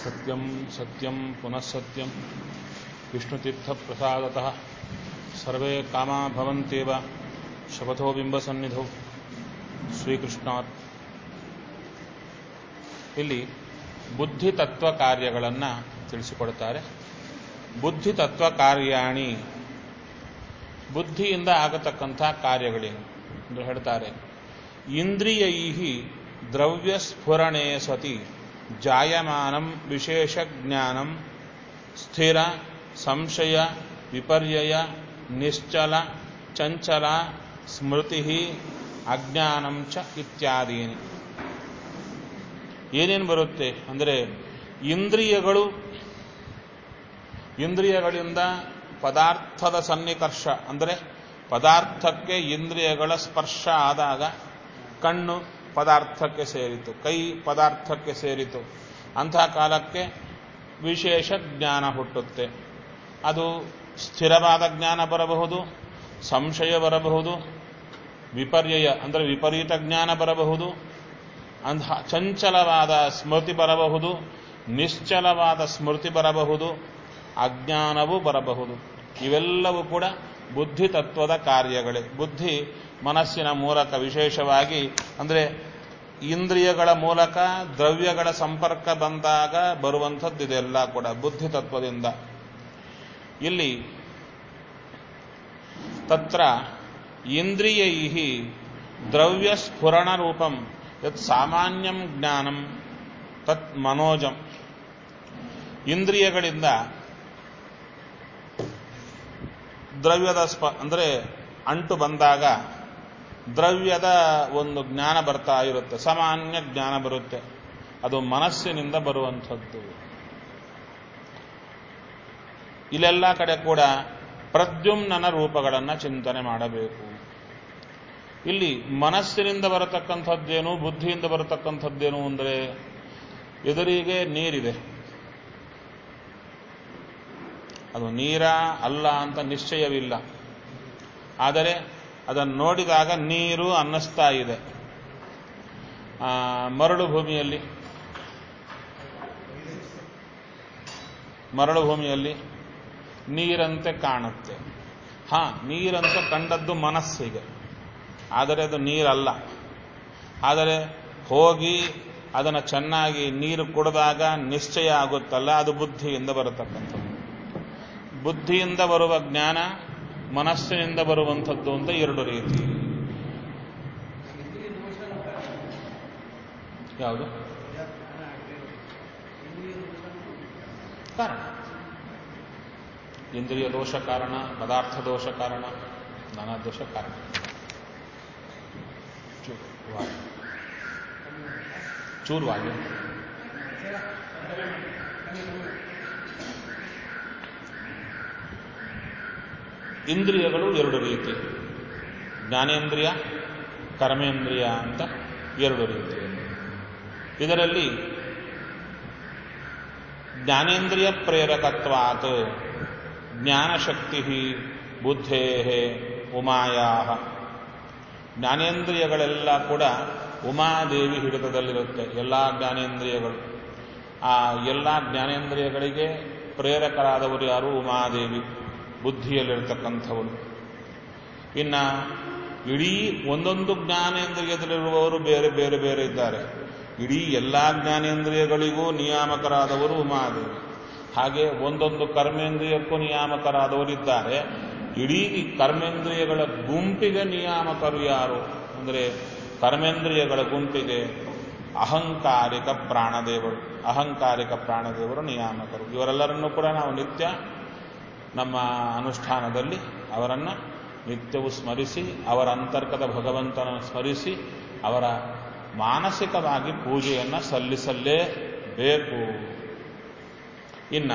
सत्यं सत्यं पुनः सत्यं विष्णुतीर्थप्रसादतः सर्वे कामा भवन्त्येव शपथो बिम्बसन्निधौ ಶ್ರೀಕೃಷ್ಣಾತ್ ಇಲ್ಲಿ ಬುದ್ಧಿ ತತ್ವ ಕಾರ್ಯಗಳನ್ನು ತಿಳಿಸಿಕೊಡ್ತಾರೆ ಬುದ್ಧಿ ತತ್ವ ಕಾರ್ಯಾಣಿ ಬುದ್ಧಿಯಿಂದ ಆಗತಕ್ಕಂಥ ಕಾರ್ಯಗಳೇನು ಎಂದು ಹೇಳ್ತಾರೆ ಇಂದ್ರಿಯೈ ದ್ರವ್ಯ ಸ್ಫುರಣೆ ಸತಿ ಜಾಯಮಾನಂ ವಿಶೇಷ ಜ್ಞಾನಂ ಸ್ಥಿರ ಸಂಶಯ ವಿಪರ್ಯಯ ನಿಶ್ಚಲ ಚಂಚಲ ಸ್ಮೃತಿ ಅಜ್ಞಾನಂ ಚ ಇತ್ಯಾದೀನಿ ಏನೇನು ಬರುತ್ತೆ ಅಂದರೆ ಇಂದ್ರಿಯಗಳು ಇಂದ್ರಿಯಗಳಿಂದ ಪದಾರ್ಥದ ಸನ್ನಿಕರ್ಷ ಅಂದರೆ ಪದಾರ್ಥಕ್ಕೆ ಇಂದ್ರಿಯಗಳ ಸ್ಪರ್ಶ ಆದಾಗ ಕಣ್ಣು ಪದಾರ್ಥಕ್ಕೆ ಸೇರಿತು ಕೈ ಪದಾರ್ಥಕ್ಕೆ ಸೇರಿತು ಅಂಥ ಕಾಲಕ್ಕೆ ವಿಶೇಷ ಜ್ಞಾನ ಹುಟ್ಟುತ್ತೆ ಅದು ಸ್ಥಿರವಾದ ಜ್ಞಾನ ಬರಬಹುದು ಸಂಶಯ ಬರಬಹುದು ವಿಪರ್ಯಯ ಅಂದರೆ ವಿಪರೀತ ಜ್ಞಾನ ಬರಬಹುದು ಅಂಥ ಚಂಚಲವಾದ ಸ್ಮೃತಿ ಬರಬಹುದು ನಿಶ್ಚಲವಾದ ಸ್ಮೃತಿ ಬರಬಹುದು ಅಜ್ಞಾನವೂ ಬರಬಹುದು ಇವೆಲ್ಲವೂ ಕೂಡ ಬುದ್ಧಿ ತತ್ವದ ಕಾರ್ಯಗಳೇ ಬುದ್ಧಿ ಮನಸ್ಸಿನ ಮೂಲಕ ವಿಶೇಷವಾಗಿ ಅಂದರೆ ಇಂದ್ರಿಯಗಳ ಮೂಲಕ ದ್ರವ್ಯಗಳ ಸಂಪರ್ಕ ಬಂದಾಗ ಬರುವಂಥದ್ದು ಇದೆಲ್ಲ ಕೂಡ ಬುದ್ಧಿ ತತ್ವದಿಂದ ಇಲ್ಲಿ ತತ್ರ ಇಂದ್ರಿಯೈ ದ್ರವ್ಯ ಸ್ಫುರಣ ರೂಪಂ ಯತ್ ಸಾಮಾನ್ಯಂ ಜ್ಞಾನಂ ತತ್ ಮನೋಜಂ ಇಂದ್ರಿಯಗಳಿಂದ ದ್ರವ್ಯದ ಸ್ಪ ಅಂದರೆ ಅಂಟು ಬಂದಾಗ ದ್ರವ್ಯದ ಒಂದು ಜ್ಞಾನ ಬರ್ತಾ ಇರುತ್ತೆ ಸಾಮಾನ್ಯ ಜ್ಞಾನ ಬರುತ್ತೆ ಅದು ಮನಸ್ಸಿನಿಂದ ಬರುವಂಥದ್ದು ಇಲ್ಲೆಲ್ಲ ಕಡೆ ಕೂಡ ಪ್ರದ್ಯುಮ್ನನ ರೂಪಗಳನ್ನು ಚಿಂತನೆ ಮಾಡಬೇಕು ಇಲ್ಲಿ ಮನಸ್ಸಿನಿಂದ ಬರತಕ್ಕಂಥದ್ದೇನು ಬುದ್ಧಿಯಿಂದ ಬರತಕ್ಕಂಥದ್ದೇನು ಅಂದರೆ ಎದುರಿಗೆ ನೀರಿದೆ ಅದು ನೀರ ಅಲ್ಲ ಅಂತ ನಿಶ್ಚಯವಿಲ್ಲ ಆದರೆ ಅದನ್ನು ನೋಡಿದಾಗ ನೀರು ಅನ್ನಿಸ್ತಾ ಇದೆ ಮರಳು ಭೂಮಿಯಲ್ಲಿ ಮರಳು ಭೂಮಿಯಲ್ಲಿ ನೀರಂತೆ ಕಾಣುತ್ತೆ ಹಾ ನೀರಂತೆ ಕಂಡದ್ದು ಮನಸ್ಸಿಗೆ ಆದರೆ ಅದು ನೀರಲ್ಲ ಆದರೆ ಹೋಗಿ ಅದನ್ನು ಚೆನ್ನಾಗಿ ನೀರು ಕುಡಿದಾಗ ನಿಶ್ಚಯ ಆಗುತ್ತಲ್ಲ ಅದು ಬುದ್ಧಿಯಿಂದ ಬರತಕ್ಕಂಥದ್ದು ಬುದ್ಧಿಯಿಂದ ಬರುವ ಜ್ಞಾನ ಮನಸ್ಸಿನಿಂದ ಬರುವಂಥದ್ದು ಅಂತ ಎರಡು ರೀತಿ ಯಾವುದು ಕಾರಣ ಇಂದ್ರಿಯ ದೋಷ ಕಾರಣ ಪದಾರ್ಥ ದೋಷ ಕಾರಣ ನಾನಾ ದೋಷ ಕಾರಣ ಚೂರ್ವಾಗಿ ಇಂದ್ರಿಯಗಳು ಎರಡು ರೀತಿ ಜ್ಞಾನೇಂದ್ರಿಯ ಕರ್ಮೇಂದ್ರಿಯ ಅಂತ ಎರಡು ರೀತಿ ಇದರಲ್ಲಿ ಜ್ಞಾನೇಂದ್ರಿಯ ಪ್ರೇರಕತ್ವಾತ್ ಜ್ಞಾನಶಕ್ತಿ ಬುದ್ಧೇ ಉಮಾಯಾ ಜ್ಞಾನೇಂದ್ರಿಯಗಳೆಲ್ಲ ಕೂಡ ಉಮಾದೇವಿ ಹಿಡಿತದಲ್ಲಿರುತ್ತೆ ಎಲ್ಲ ಜ್ಞಾನೇಂದ್ರಿಯಗಳು ಆ ಎಲ್ಲ ಜ್ಞಾನೇಂದ್ರಿಯಗಳಿಗೆ ಪ್ರೇರಕರಾದವರು ಯಾರು ಉಮಾದೇವಿ ಬುದ್ಧಿಯಲ್ಲಿರ್ತಕ್ಕಂಥವರು ಇನ್ನು ಇಡೀ ಒಂದೊಂದು ಜ್ಞಾನೇಂದ್ರಿಯದಲ್ಲಿರುವವರು ಬೇರೆ ಬೇರೆ ಬೇರೆ ಇದ್ದಾರೆ ಇಡೀ ಎಲ್ಲ ಜ್ಞಾನೇಂದ್ರಿಯಗಳಿಗೂ ನಿಯಾಮಕರಾದವರು ಉಮಾದೇವಿ ಹಾಗೆ ಒಂದೊಂದು ಕರ್ಮೇಂದ್ರಿಯಕ್ಕೂ ನಿಯಾಮಕರಾದವರಿದ್ದಾರೆ ಇಡೀ ಕರ್ಮೇಂದ್ರಿಯಗಳ ಗುಂಪಿಗೆ ನಿಯಾಮಕರು ಯಾರು ಅಂದರೆ ಕರ್ಮೇಂದ್ರಿಯಗಳ ಗುಂಪಿಗೆ ಅಹಂಕಾರಿಕ ಪ್ರಾಣದೇವರು ಅಹಂಕಾರಿಕ ಪ್ರಾಣದೇವರು ನಿಯಾಮಕರು ಇವರೆಲ್ಲರನ್ನೂ ಕೂಡ ನಾವು ನಿತ್ಯ ನಮ್ಮ ಅನುಷ್ಠಾನದಲ್ಲಿ ಅವರನ್ನು ನಿತ್ಯವೂ ಸ್ಮರಿಸಿ ಅವರ ಅಂತರ್ಗತ ಭಗವಂತನನ್ನು ಸ್ಮರಿಸಿ ಅವರ ಮಾನಸಿಕವಾಗಿ ಪೂಜೆಯನ್ನು ಸಲ್ಲಿಸಲೇಬೇಕು ಇನ್ನ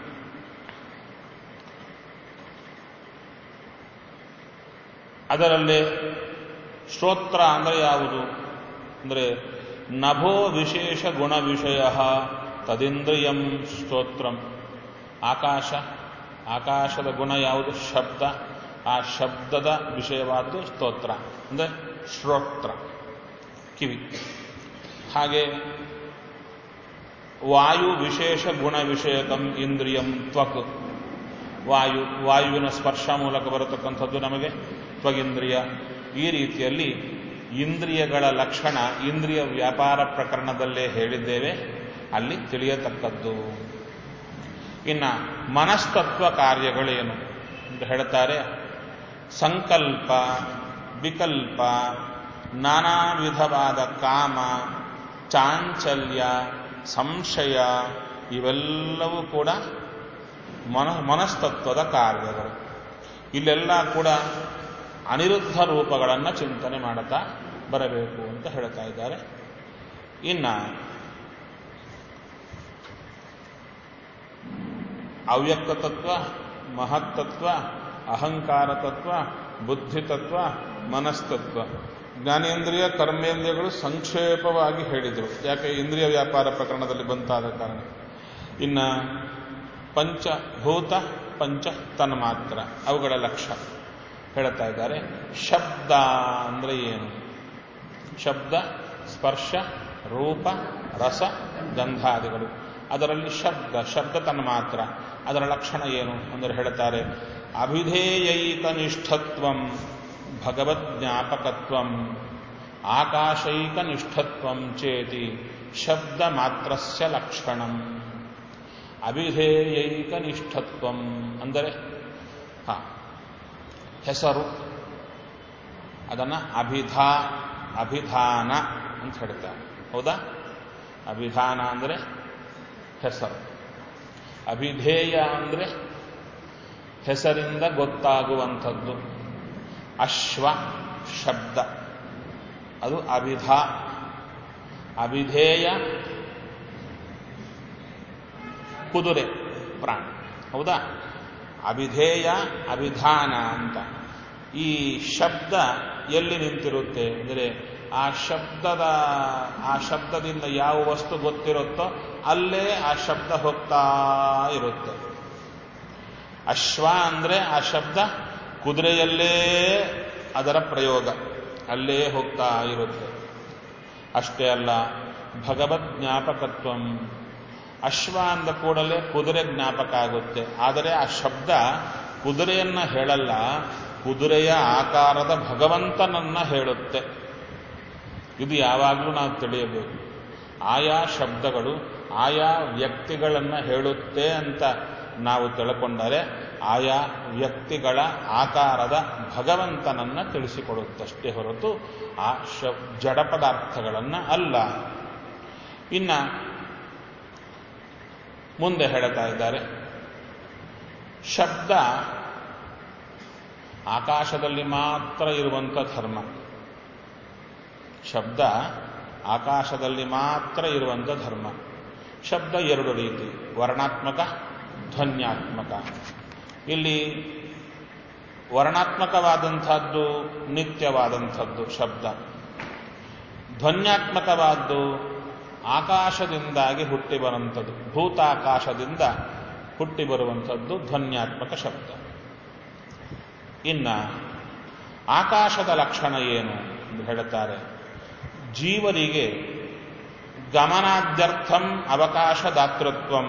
ಅದರಲ್ಲಿ ಶ್ರೋತ್ರ ಅಂದರೆ ಯಾವುದು ಅಂದರೆ ನಭೋ ವಿಶೇಷ ಗುಣ ವಿಷಯ ತದಿಂದ್ರಿಯಂ ಸ್ತೋತ್ರಂ ಆಕಾಶ ಆಕಾಶದ ಗುಣ ಯಾವುದು ಶಬ್ದ ಆ ಶಬ್ದದ ವಿಷಯವಾದ್ದು ಸ್ತೋತ್ರ ಅಂದರೆ ಶ್ರೋತ್ರ ಕಿವಿ ಹಾಗೆ ವಾಯು ವಿಶೇಷ ಗುಣ ವಿಷಯಕಂ ಇಂದ್ರಿಯಂ ತ್ವಕ್ ವಾಯು ವಾಯುವಿನ ಸ್ಪರ್ಶ ಮೂಲಕ ಬರತಕ್ಕಂಥದ್ದು ನಮಗೆ ತ್ವಗಿಂದ್ರಿಯ ಈ ರೀತಿಯಲ್ಲಿ ಇಂದ್ರಿಯಗಳ ಲಕ್ಷಣ ಇಂದ್ರಿಯ ವ್ಯಾಪಾರ ಪ್ರಕರಣದಲ್ಲೇ ಹೇಳಿದ್ದೇವೆ ಅಲ್ಲಿ ತಿಳಿಯತಕ್ಕದ್ದು ಇನ್ನ ಮನಸ್ತತ್ವ ಕಾರ್ಯಗಳೇನು ಅಂತ ಹೇಳ್ತಾರೆ ಸಂಕಲ್ಪ ವಿಕಲ್ಪ ನಾನಾ ವಿಧವಾದ ಕಾಮ ಚಾಂಚಲ್ಯ ಸಂಶಯ ಇವೆಲ್ಲವೂ ಕೂಡ ಮನ ಮನಸ್ತತ್ವದ ಕಾರ್ಯಗಳು ಇಲ್ಲೆಲ್ಲ ಕೂಡ ಅನಿರುದ್ಧ ರೂಪಗಳನ್ನು ಚಿಂತನೆ ಮಾಡುತ್ತಾ ಬರಬೇಕು ಅಂತ ಹೇಳ್ತಾ ಇದ್ದಾರೆ ಇನ್ನ ಅವ್ಯಕ್ತ ತತ್ವ ಮಹತ್ತತ್ವ ಅಹಂಕಾರ ತತ್ವ ಬುದ್ಧಿತತ್ವ ಮನಸ್ತತ್ವ ಜ್ಞಾನೇಂದ್ರಿಯ ಕರ್ಮೇಂದ್ರಿಯಗಳು ಸಂಕ್ಷೇಪವಾಗಿ ಹೇಳಿದರು ಯಾಕೆ ಇಂದ್ರಿಯ ವ್ಯಾಪಾರ ಪ್ರಕರಣದಲ್ಲಿ ಬಂತಾದ ಕಾರಣ ಇನ್ನ ಪಂಚಭೂತ ಪಂಚ ತನ್ಮಾತ್ರ ಅವುಗಳ ಲಕ್ಷ್ಯ ಹೇಳ್ತಾ ಇದ್ದಾರೆ ಶಬ್ದ ಅಂದ್ರೆ ಏನು ಶಬ್ದ ಸ್ಪರ್ಶ ರೂಪ ರಸ ಗಂಧಾದಿಗಳು ಅದರಲ್ಲಿ ಶಬ್ದ ಶಬ್ದ ತನ್ಮಾತ್ರ ಅದರ ಲಕ್ಷಣ ಏನು ಅಂದರೆ ಹೇಳ್ತಾರೆ ಅಭಿಧೇಯೈಕ ನಿಷ್ಠತ್ವಂ ಭಗವಜ್ಞಾಪಕತ್ವಂ ಆಕಾಶೈಕ ನಿಷ್ಠತ್ವಂ ಚೇತಿ ಶಬ್ದ ಮಾತ್ರಸ್ಯ ಲಕ್ಷಣಂ ಅಭಿಧೇಯೈಕ ನಿಷ್ಠತ್ವಂ ಅಂದರೆ ಹಾ ಹೆಸರು ಅದನ್ನು ಅಭಿಧಾ ಅಭಿಧಾನ ಅಂತ ಹೇಳ್ತಾರೆ ಹೌದಾ ಅಭಿಧಾನ ಅಂದರೆ ಹೆಸರು ಅಭಿಧೇಯ ಅಂದರೆ ಹೆಸರಿಂದ ಗೊತ್ತಾಗುವಂಥದ್ದು ಅಶ್ವ ಶಬ್ದ ಅದು ಅಭಿಧಾ ಅಭಿಧೇಯ ಕುದುರೆ ಪ್ರಾಣಿ ಹೌದಾ ಅಭಿಧೇಯ ಅಭಿಧಾನ ಅಂತ ಈ ಶಬ್ದ ಎಲ್ಲಿ ನಿಂತಿರುತ್ತೆ ಅಂದರೆ ಆ ಶಬ್ದದ ಆ ಶಬ್ದದಿಂದ ಯಾವ ವಸ್ತು ಗೊತ್ತಿರುತ್ತೋ ಅಲ್ಲೇ ಆ ಶಬ್ದ ಹೋಗ್ತಾ ಇರುತ್ತೆ ಅಶ್ವ ಅಂದರೆ ಆ ಶಬ್ದ ಕುದುರೆಯಲ್ಲೇ ಅದರ ಪ್ರಯೋಗ ಅಲ್ಲೇ ಹೋಗ್ತಾ ಇರುತ್ತೆ ಅಷ್ಟೇ ಅಲ್ಲ ಭಗವದ್ ಜ್ಞಾಪಕತ್ವಂ ಅಶ್ವ ಅಂದ ಕೂಡಲೇ ಕುದುರೆ ಜ್ಞಾಪಕ ಆಗುತ್ತೆ ಆದರೆ ಆ ಶಬ್ದ ಕುದುರೆಯನ್ನ ಹೇಳಲ್ಲ ಕುದುರೆಯ ಆಕಾರದ ಭಗವಂತನನ್ನ ಹೇಳುತ್ತೆ ಇದು ಯಾವಾಗಲೂ ನಾವು ತಿಳಿಯಬೇಕು ಆಯಾ ಶಬ್ದಗಳು ಆಯಾ ವ್ಯಕ್ತಿಗಳನ್ನು ಹೇಳುತ್ತೆ ಅಂತ ನಾವು ತಿಳ್ಕೊಂಡರೆ ಆಯಾ ವ್ಯಕ್ತಿಗಳ ಆಕಾರದ ಭಗವಂತನನ್ನ ತಿಳಿಸಿಕೊಡುತ್ತಷ್ಟೇ ಹೊರತು ಆ ಶ ಜಡ ಪದಾರ್ಥಗಳನ್ನು ಅಲ್ಲ ಇನ್ನ ಮುಂದೆ ಹೇಳ್ತಾ ಇದ್ದಾರೆ ಶಬ್ದ ಆಕಾಶದಲ್ಲಿ ಮಾತ್ರ ಇರುವಂಥ ಧರ್ಮ ಶಬ್ದ ಆಕಾಶದಲ್ಲಿ ಮಾತ್ರ ಇರುವಂಥ ಧರ್ಮ ಶಬ್ದ ಎರಡು ರೀತಿ ವರ್ಣಾತ್ಮಕ ಧ್ವನ್ಯಾತ್ಮಕ ಇಲ್ಲಿ ವರ್ಣಾತ್ಮಕವಾದಂಥದ್ದು ನಿತ್ಯವಾದಂಥದ್ದು ಶಬ್ದ ಧ್ವನ್ಯಾತ್ಮಕವಾದ್ದು ಆಕಾಶದಿಂದಾಗಿ ಹುಟ್ಟಿ ಬರುವಂಥದ್ದು ಭೂತಾಕಾಶದಿಂದ ಹುಟ್ಟಿ ಬರುವಂಥದ್ದು ಧ್ವನ್ಯಾತ್ಮಕ ಶಬ್ದ ಇನ್ನ ಆಕಾಶದ ಲಕ್ಷಣ ಏನು ಎಂದು ಹೇಳುತ್ತಾರೆ ಜೀವರಿಗೆ ಗಮನಾದ್ಯರ್ಥಂ ಅವಕಾಶದಾತೃತ್ವಂ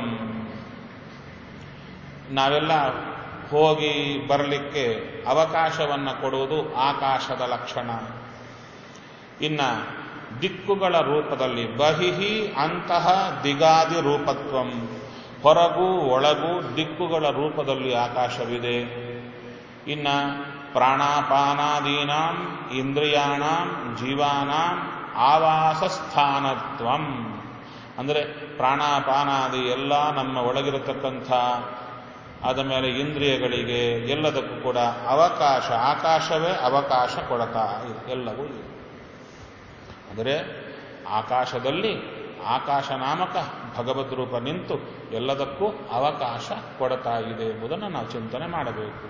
ನಾವೆಲ್ಲ ಹೋಗಿ ಬರಲಿಕ್ಕೆ ಅವಕಾಶವನ್ನು ಕೊಡುವುದು ಆಕಾಶದ ಲಕ್ಷಣ ಇನ್ನ ದಿಕ್ಕುಗಳ ರೂಪದಲ್ಲಿ ಬಹಿಹಿ ಅಂತಹ ದಿಗಾದಿ ರೂಪತ್ವಂ ಹೊರಗೂ ಒಳಗೂ ದಿಕ್ಕುಗಳ ರೂಪದಲ್ಲಿ ಆಕಾಶವಿದೆ ಇನ್ನ ಪ್ರಾಣಾಪಾನಾದೀನಾಂ ಇಂದ್ರಿಯಾಣಾಂ ಜೀವಾನಾಂ ಆವಾಸ ಸ್ಥಾನತ್ವಂ ಅಂದರೆ ಪ್ರಾಣಾಪಾನಾದಿ ಎಲ್ಲ ನಮ್ಮ ಒಳಗಿರತಕ್ಕಂಥ ಆದ ಮೇಲೆ ಇಂದ್ರಿಯಗಳಿಗೆ ಎಲ್ಲದಕ್ಕೂ ಕೂಡ ಅವಕಾಶ ಆಕಾಶವೇ ಅವಕಾಶ ಕೊಡತಾ ಇದೆ ಎಲ್ಲವೂ ಇದೆ ಅಂದರೆ ಆಕಾಶದಲ್ಲಿ ಆಕಾಶ ನಾಮಕ ಭಗವದ್ ರೂಪ ನಿಂತು ಎಲ್ಲದಕ್ಕೂ ಅವಕಾಶ ಕೊಡತಾ ಇದೆ ಎಂಬುದನ್ನು ನಾವು ಚಿಂತನೆ ಮಾಡಬೇಕು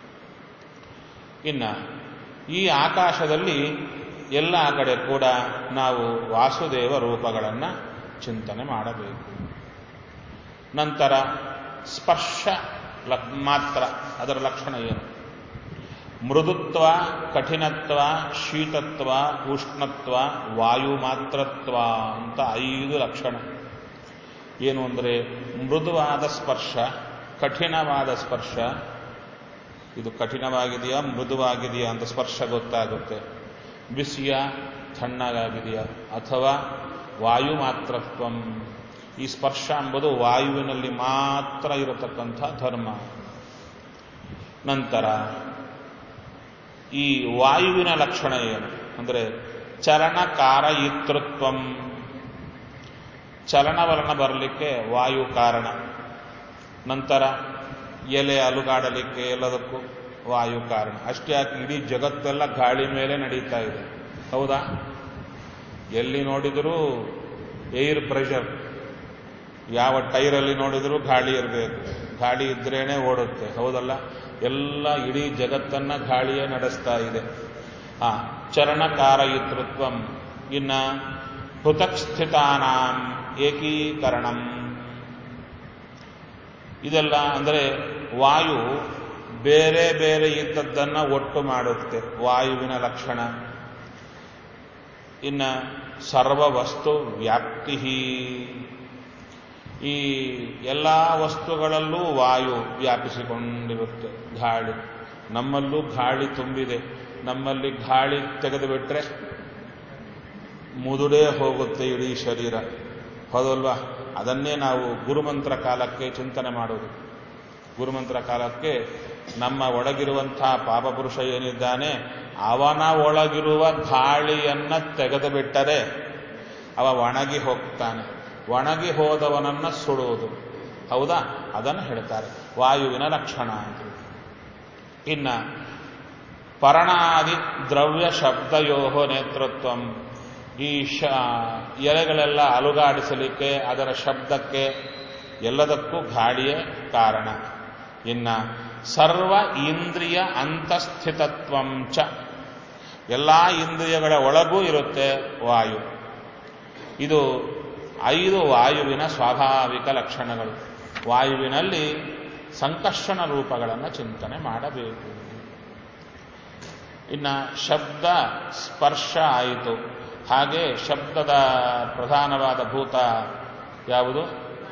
ಇನ್ನು ಈ ಆಕಾಶದಲ್ಲಿ ಎಲ್ಲ ಕಡೆ ಕೂಡ ನಾವು ವಾಸುದೇವ ರೂಪಗಳನ್ನು ಚಿಂತನೆ ಮಾಡಬೇಕು ನಂತರ ಸ್ಪರ್ಶ ಮಾತ್ರ ಅದರ ಲಕ್ಷಣ ಏನು ಮೃದುತ್ವ ಕಠಿಣತ್ವ ಶೀತತ್ವ ಉಷ್ಣತ್ವ ವಾಯು ಮಾತ್ರತ್ವ ಅಂತ ಐದು ಲಕ್ಷಣ ಏನು ಅಂದರೆ ಮೃದುವಾದ ಸ್ಪರ್ಶ ಕಠಿಣವಾದ ಸ್ಪರ್ಶ ಇದು ಕಠಿಣವಾಗಿದೆಯಾ ಮೃದುವಾಗಿದೆಯಾ ಅಂತ ಸ್ಪರ್ಶ ಗೊತ್ತಾಗುತ್ತೆ ಬಿಸಿಯ ತಣ್ಣಗಾಗಿದೆಯಾ ಅಥವಾ ವಾಯು ಮಾತ್ರತ್ವಂ ಈ ಸ್ಪರ್ಶ ಎಂಬುದು ವಾಯುವಿನಲ್ಲಿ ಮಾತ್ರ ಇರತಕ್ಕಂಥ ಧರ್ಮ ನಂತರ ಈ ವಾಯುವಿನ ಲಕ್ಷಣ ಏನು ಅಂದರೆ ಚಲನಕಾರಯಿತೃತ್ವಂ ಚಲನವಲನ ಬರಲಿಕ್ಕೆ ವಾಯು ಕಾರಣ ನಂತರ ಎಲೆ ಅಲುಗಾಡಲಿಕ್ಕೆ ಎಲ್ಲದಕ್ಕೂ ವಾಯು ಕಾರಣ ಅಷ್ಟೇ ಯಾಕೆ ಇಡೀ ಜಗತ್ತೆಲ್ಲ ಗಾಳಿ ಮೇಲೆ ನಡೀತಾ ಇದೆ ಹೌದಾ ಎಲ್ಲಿ ನೋಡಿದರೂ ಏರ್ ಪ್ರೆಷರ್ ಯಾವ ಟೈರಲ್ಲಿ ನೋಡಿದರೂ ಗಾಳಿ ಇರಬೇಕು ಗಾಳಿ ಇದ್ರೇನೆ ಓಡುತ್ತೆ ಹೌದಲ್ಲ ಎಲ್ಲ ಇಡೀ ಜಗತ್ತನ್ನ ಗಾಳಿಯೇ ನಡೆಸ್ತಾ ಇದೆ ಆ ಚರಣಕಾರಯಿತೃತ್ವಂ ಇನ್ನ ಪೃಥಕ್ ಸ್ಥಿತಾನಾಂ ಏಕೀಕರಣಂ ಇದೆಲ್ಲ ಅಂದರೆ ವಾಯು ಬೇರೆ ಬೇರೆ ಇದ್ದದ್ದನ್ನ ಒಟ್ಟು ಮಾಡುತ್ತೆ ವಾಯುವಿನ ಲಕ್ಷಣ ಇನ್ನ ಸರ್ವ ವಸ್ತು ವ್ಯಾಪ್ತಿ ಈ ಎಲ್ಲ ವಸ್ತುಗಳಲ್ಲೂ ವಾಯು ವ್ಯಾಪಿಸಿಕೊಂಡಿರುತ್ತೆ ಗಾಳಿ ನಮ್ಮಲ್ಲೂ ಗಾಳಿ ತುಂಬಿದೆ ನಮ್ಮಲ್ಲಿ ಗಾಳಿ ತೆಗೆದುಬಿಟ್ರೆ ಮುದುಡೇ ಹೋಗುತ್ತೆ ಇಡೀ ಶರೀರ ಹೌದಲ್ವಾ ಅದನ್ನೇ ನಾವು ಗುರುಮಂತ್ರ ಕಾಲಕ್ಕೆ ಚಿಂತನೆ ಮಾಡೋದು ಗುರುಮಂತ್ರ ಕಾಲಕ್ಕೆ ನಮ್ಮ ಒಳಗಿರುವಂಥ ಪಾಪಪುರುಷ ಏನಿದ್ದಾನೆ ಅವನ ಒಳಗಿರುವ ಗಾಳಿಯನ್ನ ತೆಗೆದು ಬಿಟ್ಟರೆ ಅವ ಒಣಗಿ ಹೋಗ್ತಾನೆ ಒಣಗಿ ಹೋದವನನ್ನ ಸುಡುವುದು ಹೌದಾ ಅದನ್ನು ಹೇಳ್ತಾರೆ ವಾಯುವಿನ ಲಕ್ಷಣ ಅಂತ ಇನ್ನ ಪರಣಾದಿ ದ್ರವ್ಯ ಶಬ್ದಯೋ ನೇತೃತ್ವಂ ಈ ಶ ಎಲೆಗಳೆಲ್ಲ ಅಲುಗಾಡಿಸಲಿಕ್ಕೆ ಅದರ ಶಬ್ದಕ್ಕೆ ಎಲ್ಲದಕ್ಕೂ ಗಾಳಿಯೇ ಕಾರಣ ಇನ್ನ ಸರ್ವ ಇಂದ್ರಿಯ ಅಂತಸ್ಥಿತತ್ವಂ ಚ ಎಲ್ಲ ಇಂದ್ರಿಯಗಳ ಒಳಗೂ ಇರುತ್ತೆ ವಾಯು ಇದು ಐದು ವಾಯುವಿನ ಸ್ವಾಭಾವಿಕ ಲಕ್ಷಣಗಳು ವಾಯುವಿನಲ್ಲಿ ಸಂಕರ್ಷಣ ರೂಪಗಳನ್ನು ಚಿಂತನೆ ಮಾಡಬೇಕು ಇನ್ನ ಶಬ್ದ ಸ್ಪರ್ಶ ಆಯಿತು ಹಾಗೆ ಶಬ್ದದ ಪ್ರಧಾನವಾದ ಭೂತ ಯಾವುದು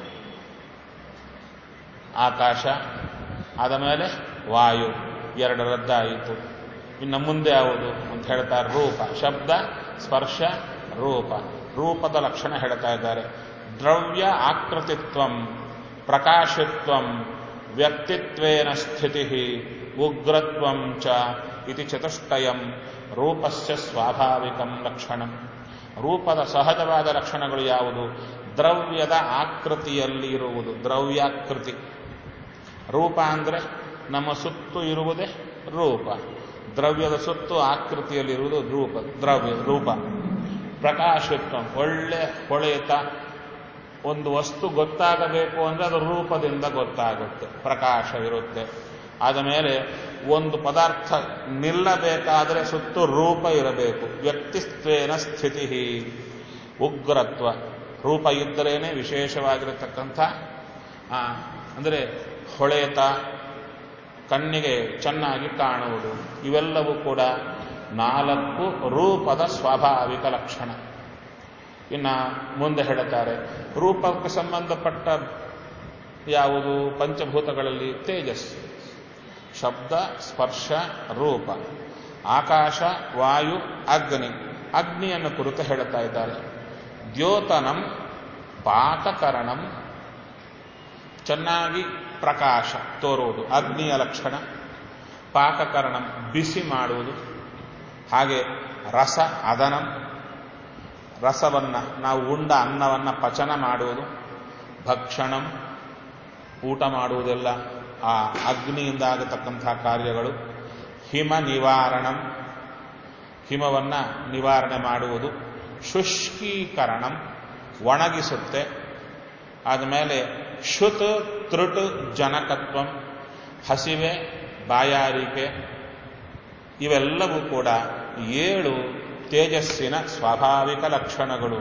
ಆಕಾಶ ಆದ ಮೇಲೆ ವಾಯು ಎರಡು ರದ್ದಾಯಿತು ಇನ್ನು ಮುಂದೆ ಯಾವುದು ಅಂತ ಹೇಳ್ತಾರೆ ರೂಪ ಶಬ್ದ ಸ್ಪರ್ಶ ರೂಪ ರೂಪದ ಲಕ್ಷಣ ಹೇಳ್ತಾ ಇದ್ದಾರೆ ದ್ರವ್ಯ ಆಕೃತಿತ್ವಂ ಪ್ರಕಾಶತ್ವಂ ವ್ಯಕ್ತಿತ್ವೇನ ಸ್ಥಿತಿ ಉಗ್ರತ್ವಂ ಚ ಇತಿ ಚತುಷ್ಟಯಂ ರೂಪಸ್ಯ ಸ್ವಾಭಾವಿಕಂ ಲಕ್ಷಣಂ ರೂಪದ ಸಹಜವಾದ ಲಕ್ಷಣಗಳು ಯಾವುದು ದ್ರವ್ಯದ ಆಕೃತಿಯಲ್ಲಿ ಇರುವುದು ದ್ರವ್ಯಾಕೃತಿ ರೂಪ ಅಂದರೆ ನಮ್ಮ ಸುತ್ತು ಇರುವುದೇ ರೂಪ ದ್ರವ್ಯದ ಸುತ್ತು ಆಕೃತಿಯಲ್ಲಿರುವುದು ರೂಪ ದ್ರವ್ಯ ರೂಪ ಪ್ರಕಾಶತ್ವ ಒಳ್ಳೆ ಹೊಳೆತ ಒಂದು ವಸ್ತು ಗೊತ್ತಾಗಬೇಕು ಅಂದರೆ ಅದು ರೂಪದಿಂದ ಗೊತ್ತಾಗುತ್ತೆ ಪ್ರಕಾಶ ಇರುತ್ತೆ ಆದ ಮೇಲೆ ಒಂದು ಪದಾರ್ಥ ನಿಲ್ಲಬೇಕಾದರೆ ಸುತ್ತು ರೂಪ ಇರಬೇಕು ವ್ಯಕ್ತಿತ್ವೇನ ಸ್ಥಿತಿ ಉಗ್ರತ್ವ ರೂಪ ಇದ್ದರೇನೆ ವಿಶೇಷವಾಗಿರತಕ್ಕಂಥ ಅಂದರೆ ಹೊಳೆತ ಕಣ್ಣಿಗೆ ಚೆನ್ನಾಗಿ ಕಾಣುವುದು ಇವೆಲ್ಲವೂ ಕೂಡ ನಾಲ್ಕು ರೂಪದ ಸ್ವಾಭಾವಿಕ ಲಕ್ಷಣ ಇನ್ನು ಮುಂದೆ ಹೇಳುತ್ತಾರೆ ರೂಪಕ್ಕೆ ಸಂಬಂಧಪಟ್ಟ ಯಾವುದು ಪಂಚಭೂತಗಳಲ್ಲಿ ತೇಜಸ್ಸು ಶಬ್ದ ಸ್ಪರ್ಶ ರೂಪ ಆಕಾಶ ವಾಯು ಅಗ್ನಿ ಅಗ್ನಿಯನ್ನು ಕುರಿತು ಹೇಳುತ್ತಾ ಇದ್ದಾರೆ ದ್ಯೋತನಂ ಪಾಕಕರಣಂ ಚೆನ್ನಾಗಿ ಪ್ರಕಾಶ ತೋರುವುದು ಅಗ್ನಿಯ ಲಕ್ಷಣ ಪಾಕಕರಣಂ ಬಿಸಿ ಮಾಡುವುದು ಹಾಗೆ ರಸ ಅದನಂ ರಸವನ್ನ ನಾವು ಉಂಡ ಅನ್ನವನ್ನ ಪಚನ ಮಾಡುವುದು ಭಕ್ಷಣಂ ಊಟ ಮಾಡುವುದೆಲ್ಲ ಆ ಅಗ್ನಿಯಿಂದ ಆಗತಕ್ಕಂಥ ಕಾರ್ಯಗಳು ಹಿಮ ನಿವಾರಣಂ ಹಿಮವನ್ನ ನಿವಾರಣೆ ಮಾಡುವುದು ಶುಷ್ಕೀಕರಣಂ ಒಣಗಿಸುತ್ತೆ ಆದಮೇಲೆ ಶುತ್ ತೃಟ್ ಜನಕತ್ವಂ ಹಸಿವೆ ಬಾಯಾರಿಕೆ ಇವೆಲ್ಲವೂ ಕೂಡ ಏಳು ತೇಜಸ್ಸಿನ ಸ್ವಾಭಾವಿಕ ಲಕ್ಷಣಗಳು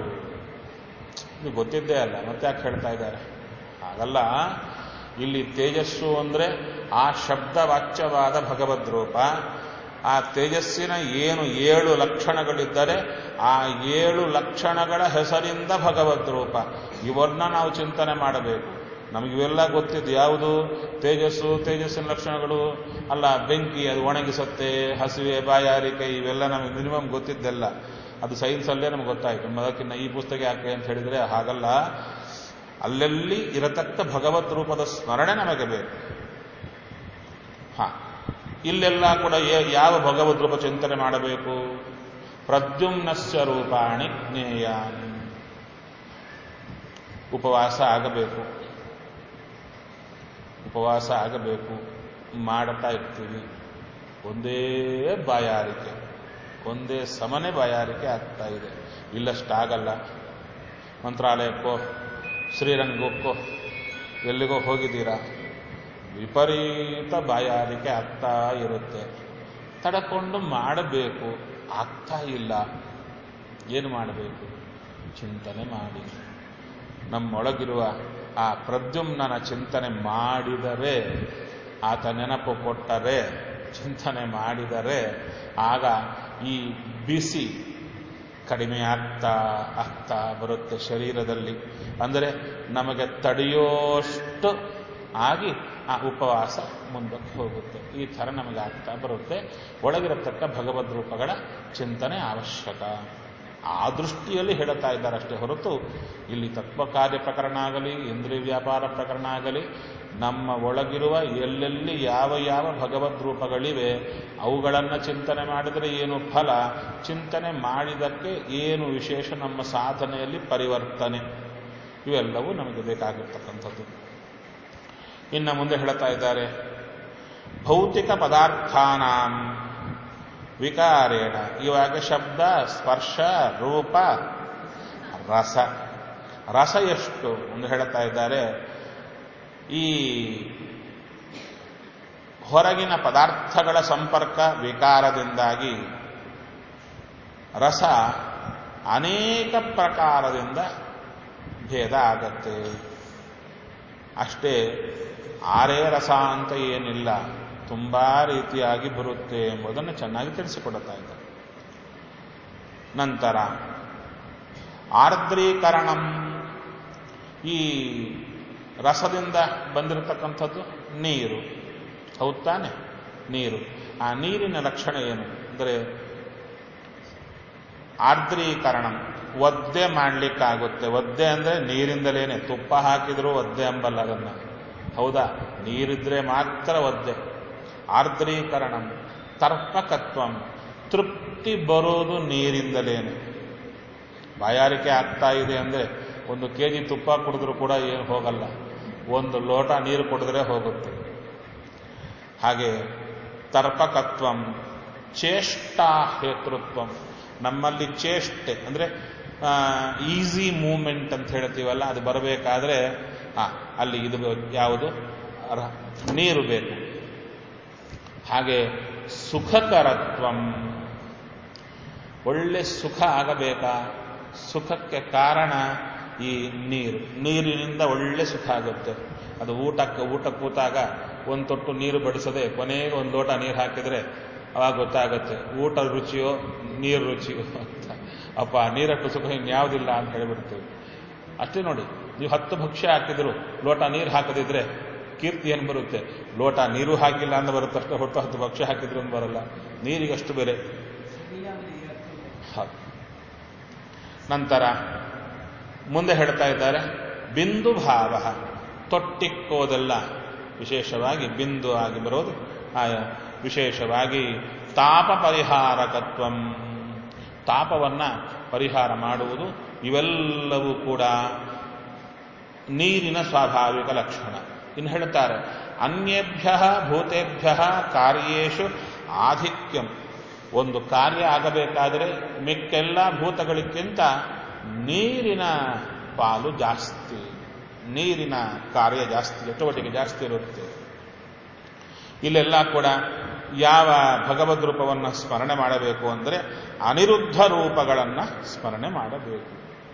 ಇದು ಗೊತ್ತಿದ್ದೇ ಅಲ್ಲ ಮತ್ತೆ ಯಾಕೆ ಹೇಳ್ತಾ ಇದ್ದಾರೆ ಹಾಗಲ್ಲ ಇಲ್ಲಿ ತೇಜಸ್ಸು ಅಂದರೆ ಆ ಶಬ್ದವಾಚ್ಯವಾದ ಭಗವದ್ರೂಪ ಆ ತೇಜಸ್ಸಿನ ಏನು ಏಳು ಲಕ್ಷಣಗಳಿದ್ದರೆ ಆ ಏಳು ಲಕ್ಷಣಗಳ ಹೆಸರಿಂದ ಭಗವದ್ ರೂಪ ಇವನ್ನ ನಾವು ಚಿಂತನೆ ಮಾಡಬೇಕು ನಮಗಿವೆಲ್ಲ ಗೊತ್ತಿದ್ದು ಯಾವುದು ತೇಜಸ್ಸು ತೇಜಸ್ಸಿನ ಲಕ್ಷಣಗಳು ಅಲ್ಲ ಬೆಂಕಿ ಅದು ಒಣಗಿಸುತ್ತೆ ಹಸಿವೆ ಬಾಯಾರಿಕೆ ಇವೆಲ್ಲ ನಮಗೆ ಮಿನಿಮಮ್ ಗೊತ್ತಿದ್ದೆಲ್ಲ ಅದು ಸೈನ್ಸಲ್ಲೇ ನಮ್ಗೆ ಗೊತ್ತಾಯಿತು ಅದಕ್ಕಿಂತ ಈ ಪುಸ್ತಕ ಯಾಕೆ ಅಂತ ಹೇಳಿದರೆ ಹಾಗಲ್ಲ ಅಲ್ಲೆಲ್ಲಿ ಇರತಕ್ಕ ಭಗವದ್ ರೂಪದ ಸ್ಮರಣೆ ನಮಗೆ ಬೇಕು ಹಾ ಇಲ್ಲೆಲ್ಲ ಕೂಡ ಯಾವ ಭಗವದ್ ರೂಪ ಚಿಂತನೆ ಮಾಡಬೇಕು ಪ್ರದ್ಯುಮ್ನಸ್ಯ ರೂಪಾಣಿ ಜ್ಞೇಯಾನಿ ಉಪವಾಸ ಆಗಬೇಕು ಉಪವಾಸ ಆಗಬೇಕು ಮಾಡುತ್ತಾ ಇರ್ತೀವಿ ಒಂದೇ ಬಾಯಾರಿಕೆ ಒಂದೇ ಸಮನೆ ಬಾಯಾರಿಕೆ ಆಗ್ತಾ ಇದೆ ಇಲ್ಲಷ್ಟಾಗಲ್ಲ ಮಂತ್ರಾಲಯಕ್ಕೋ ಶ್ರೀರಂಗಕ್ಕೋ ಎಲ್ಲಿಗೋ ಹೋಗಿದ್ದೀರಾ ವಿಪರೀತ ಬಾಯಾರಿಕೆ ಆಗ್ತಾ ಇರುತ್ತೆ ತಡಕೊಂಡು ಮಾಡಬೇಕು ಆಗ್ತಾ ಇಲ್ಲ ಏನು ಮಾಡಬೇಕು ಚಿಂತನೆ ಮಾಡಿ ನಮ್ಮೊಳಗಿರುವ ಆ ಪ್ರದ್ಯುಮ್ನನ ಚಿಂತನೆ ಮಾಡಿದರೆ ಆತ ನೆನಪು ಕೊಟ್ಟರೆ ಚಿಂತನೆ ಮಾಡಿದರೆ ಆಗ ಈ ಬಿಸಿ ಕಡಿಮೆ ಆಗ್ತಾ ಆಗ್ತಾ ಬರುತ್ತೆ ಶರೀರದಲ್ಲಿ ಅಂದರೆ ನಮಗೆ ತಡೆಯೋಷ್ಟು ಆಗಿ ಆ ಉಪವಾಸ ಮುಂದಕ್ಕೆ ಹೋಗುತ್ತೆ ಈ ಥರ ನಮಗೆ ಆಗ್ತಾ ಬರುತ್ತೆ ಒಳಗಿರತಕ್ಕ ಭಗವದ್ ರೂಪಗಳ ಚಿಂತನೆ ಅವಶ್ಯಕ ಆ ದೃಷ್ಟಿಯಲ್ಲಿ ಹೇಳುತ್ತಾ ಇದ್ದಾರೆ ಅಷ್ಟೇ ಹೊರತು ಇಲ್ಲಿ ತತ್ವ ಕಾರ್ಯ ಪ್ರಕರಣ ಆಗಲಿ ಇಂದ್ರಿಯ ವ್ಯಾಪಾರ ಪ್ರಕರಣ ಆಗಲಿ ನಮ್ಮ ಒಳಗಿರುವ ಎಲ್ಲೆಲ್ಲಿ ಯಾವ ಯಾವ ಭಗವದ್ ರೂಪಗಳಿವೆ ಅವುಗಳನ್ನು ಚಿಂತನೆ ಮಾಡಿದರೆ ಏನು ಫಲ ಚಿಂತನೆ ಮಾಡಿದಕ್ಕೆ ಏನು ವಿಶೇಷ ನಮ್ಮ ಸಾಧನೆಯಲ್ಲಿ ಪರಿವರ್ತನೆ ಇವೆಲ್ಲವೂ ನಮಗೆ ಬೇಕಾಗಿರ್ತಕ್ಕಂಥದ್ದು ಇನ್ನು ಮುಂದೆ ಹೇಳ್ತಾ ಇದ್ದಾರೆ ಭೌತಿಕ ಪದಾರ್ಥಾನಾಂ ವಿಕಾರೇಣ ಇವಾಗ ಶಬ್ದ ಸ್ಪರ್ಶ ರೂಪ ರಸ ರಸ ಎಷ್ಟು ಎಂದು ಹೇಳ್ತಾ ಇದ್ದಾರೆ ಈ ಹೊರಗಿನ ಪದಾರ್ಥಗಳ ಸಂಪರ್ಕ ವಿಕಾರದಿಂದಾಗಿ ರಸ ಅನೇಕ ಪ್ರಕಾರದಿಂದ ಭೇದ ಆಗತ್ತೆ ಅಷ್ಟೇ ಆರೇ ರಸ ಅಂತ ಏನಿಲ್ಲ ತುಂಬಾ ರೀತಿಯಾಗಿ ಬರುತ್ತೆ ಎಂಬುದನ್ನು ಚೆನ್ನಾಗಿ ತಿಳಿಸಿಕೊಡುತ್ತಾ ಇದ್ದಾರೆ ನಂತರ ಆರ್ದ್ರೀಕರಣಂ ಈ ರಸದಿಂದ ಬಂದಿರತಕ್ಕಂಥದ್ದು ನೀರು ಹೌದ್ ತಾನೆ ನೀರು ಆ ನೀರಿನ ಲಕ್ಷಣ ಏನು ಅಂದರೆ ಆರ್ದ್ರೀಕರಣಂ ಒದ್ದೆ ಮಾಡ್ಲಿಕ್ಕಾಗುತ್ತೆ ಒದ್ದೆ ಅಂದರೆ ನೀರಿಂದಲೇನೆ ತುಪ್ಪ ಹಾಕಿದರೂ ಒದ್ದೆ ಅಂಬಲ್ಲ ಅದನ್ನು ಹೌದಾ ನೀರಿದ್ರೆ ಮಾತ್ರ ಒದ್ದೆ ಆರ್ದ್ರೀಕರಣಂ ತರ್ಪಕತ್ವಂ ತೃಪ್ತಿ ಬರೋದು ನೀರಿಂದಲೇನೆ ಬಾಯಾರಿಕೆ ಆಗ್ತಾ ಇದೆ ಅಂದರೆ ಒಂದು ಕೆ ಜಿ ತುಪ್ಪ ಕುಡಿದ್ರೂ ಕೂಡ ಏನು ಹೋಗಲ್ಲ ಒಂದು ಲೋಟ ನೀರು ಕುಡಿದ್ರೆ ಹೋಗುತ್ತೆ ಹಾಗೆ ತರ್ಪಕತ್ವಂ ಚೇಷ್ಟಾ ಹೇತೃತ್ವಂ ನಮ್ಮಲ್ಲಿ ಚೇಷ್ಟೆ ಅಂದರೆ ಈಸಿ ಮೂಮೆಂಟ್ ಅಂತ ಹೇಳ್ತೀವಲ್ಲ ಅದು ಬರಬೇಕಾದ್ರೆ ಅಲ್ಲಿ ಇದು ಯಾವುದು ನೀರು ಬೇಕು ಹಾಗೆ ಸುಖಕರತ್ವಂ ಒಳ್ಳೆ ಸುಖ ಆಗಬೇಕಾ ಸುಖಕ್ಕೆ ಕಾರಣ ಈ ನೀರು ನೀರಿನಿಂದ ಒಳ್ಳೆ ಸುಖ ಆಗುತ್ತೆ ಅದು ಊಟಕ್ಕೆ ಊಟ ಕೂತಾಗ ಒಂದು ತೊಟ್ಟು ನೀರು ಬಡಿಸದೆ ಕೊನೆಗೆ ಒಂದು ಲೋಟ ನೀರು ಹಾಕಿದರೆ ಅವಾಗ ಗೊತ್ತಾಗುತ್ತೆ ಊಟ ರುಚಿಯೋ ನೀರು ರುಚಿಯೋ ಅಂತ ಅಪ್ಪ ನೀರಟ್ಟು ಸುಖ ಇನ್ಯಾವುದಿಲ್ಲ ಅಂತ ಹೇಳಿಬಿಡ್ತೀವಿ ಅಷ್ಟೇ ನೋಡಿ ನೀವು ಹತ್ತು ಭಕ್ಷ್ಯ ಹಾಕಿದ್ರು ಲೋಟ ನೀರು ಹಾಕದಿದ್ರೆ ಕೀರ್ತಿ ಏನು ಬರುತ್ತೆ ಲೋಟ ನೀರು ಹಾಕಿಲ್ಲ ಅಂತ ಬರುತ್ತೆ ಅಷ್ಟೇ ಹೊಟ್ಟು ಹತ್ತು ಭಕ್ಷ್ಯ ಹಾಕಿದ್ರು ಅಂತ ಬರಲ್ಲ ನೀರಿಗಷ್ಟು ಬೆಲೆ ಹೌದು ನಂತರ ಮುಂದೆ ಹೇಳ್ತಾ ಇದ್ದಾರೆ ಬಿಂದು ಭಾವ ತೊಟ್ಟಿಕ್ಕೋದೆಲ್ಲ ವಿಶೇಷವಾಗಿ ಬಿಂದು ಆಗಿ ಬರೋದು ಆಯಾ ವಿಶೇಷವಾಗಿ ತಾಪ ಪರಿಹಾರಕತ್ವಂ ತಾಪವನ್ನ ಪರಿಹಾರ ಮಾಡುವುದು ಇವೆಲ್ಲವೂ ಕೂಡ ನೀರಿನ ಸ್ವಾಭಾವಿಕ ಲಕ್ಷಣ ಇನ್ನು ಹೇಳ್ತಾರೆ ಅನ್ಯೇಭ್ಯ ಭೂತೇಭ್ಯ ಕಾರ್ಯೇಶು ಆಧಿಕ್ಯಂ ಒಂದು ಕಾರ್ಯ ಆಗಬೇಕಾದರೆ ಮಿಕ್ಕೆಲ್ಲ ಭೂತಗಳಿಗಿಂತ ನೀರಿನ ಪಾಲು ಜಾಸ್ತಿ ನೀರಿನ ಕಾರ್ಯ ಜಾಸ್ತಿ ಚಟುವಟಿಕೆ ಜಾಸ್ತಿ ಇರುತ್ತೆ ಇಲ್ಲೆಲ್ಲ ಕೂಡ ಯಾವ ಭಗವದ್ ರೂಪವನ್ನು ಸ್ಮರಣೆ ಮಾಡಬೇಕು ಅಂದರೆ ಅನಿರುದ್ಧ ರೂಪಗಳನ್ನು ಸ್ಮರಣೆ ಮಾಡಬೇಕು